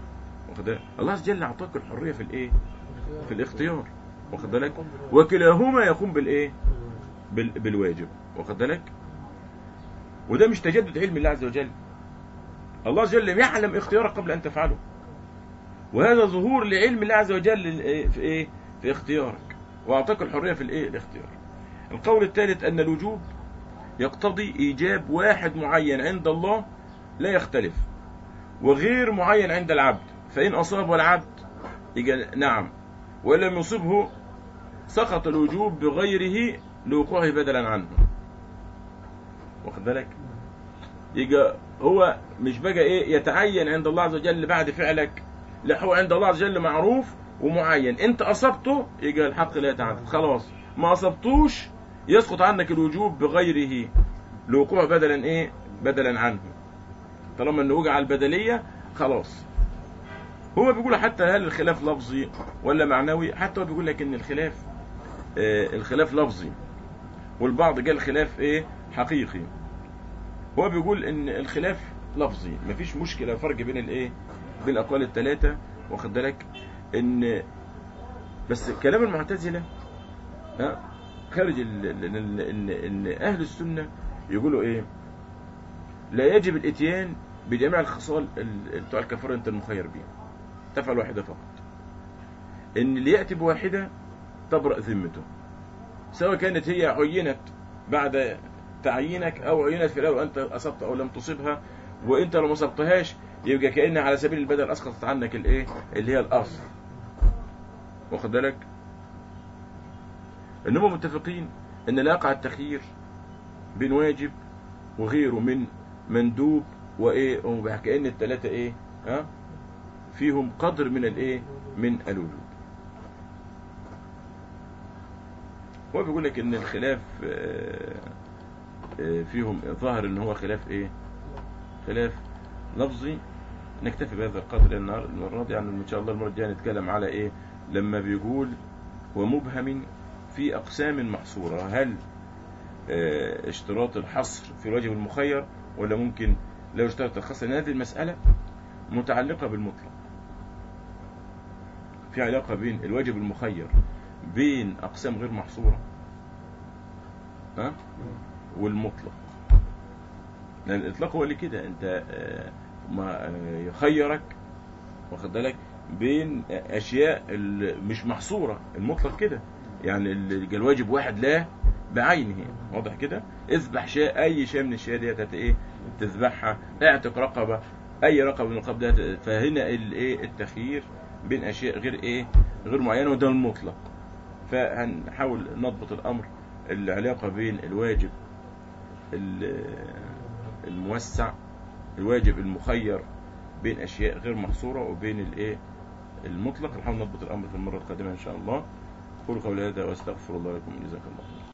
واخد بالك الله عز وجل اعطاك الحريه في الايه في الاختيار واخد بالك وكلاهما يقوم بالايه بال... بالواجب واخد بالك وده مش تجدد علم الله عز وجل الله عز وجل يعلم اختيارك قبل ان تفعله وهذا ظهور لعلم الله عز وجل للإيه- في ايه في اختيارك واعطاك الحريه في الايه الاختيار القول الثالث ان الوجوب يقتضي ايجاب واحد معين عند الله لا يختلف وغير معين عند العبد فان اصابه العبد يجي نعم ولم يصبه سقط الوجوب بغيره لوقوعه بدلا عنه واخد بالك يجي هو مش بقى ايه يتعين عند الله عز وجل بعد فعلك لا هو عند الله عز وجل معروف ومعين انت اصبته يجي الحق لا يتعدد خلاص ما اصبتوش يسقط عنك الوجوب بغيره لوقوع بدلا ايه بدلا عنه طالما انه وقع على البدليه خلاص هو بيقول حتى هل الخلاف لفظي ولا معنوي حتى هو بيقول لك ان الخلاف آه الخلاف لفظي والبعض قال خلاف ايه حقيقي هو بيقول ان الخلاف لفظي مفيش مشكله فرق بين الايه بين الاقوال الثلاثه واخد بالك ان بس كلام المعتزله ها خارج ال- ال- ال- ان ان اهل السنه يقولوا ايه لا يجب الاتيان بجميع الخصال ال- بتوع الكفاره انت المخير بيها تفعل واحده فقط ان اللي ياتي بواحده تبرأ ذمته سواء كانت هي عينت بعد تعيينك او عينت في الاول وانت اصبت او لم تصبها وانت لو ما اصبتهاش يبقى كأن على سبيل البدل اسقطت عنك الايه اللي هي الاصل واخد بالك انهم متفقين ان لا يقع التخيير بين واجب وغيره من مندوب وايه وبقى كأن الثلاثه ايه ها فيهم قدر من الايه من الوجوب هو بيقول لك ان الخلاف آه، آه، فيهم ظاهر ان هو خلاف ايه خلاف لفظي نكتفي بهذا القدر لان النهار- المره دي يعني ان شاء الله المره الجايه نتكلم على ايه لما بيقول ومبهم في اقسام محصوره هل آه، اشتراط الحصر في الواجب المخير ولا ممكن لو اشترط الحصر لان هذه المساله متعلقه بالمطلق في علاقه بين الواجب المخير بين اقسام غير محصوره ها والمطلق لان الاطلاق هو اللي كده انت آه، ما آه، يخيرك واخد بالك بين اشياء ال- مش محصوره المطلق كده يعني ال- الواجب واحد لا بعينه واضح كده اذبح شيء اي شيء من الشيء ديت هت ايه تذبحها اعتق رقبه اي رقبه من الرقاب ده فهنا الايه التخيير بين اشياء غير ايه غير معينه وده المطلق فهنحاول نضبط الامر العلاقه بين الواجب ال- الموسع الواجب المخير بين اشياء غير محصوره وبين الايه المطلق نحاول نضبط الامر في المره القادمه ان شاء الله قولوا قولي هذا واستغفر الله لكم جزاك الله خير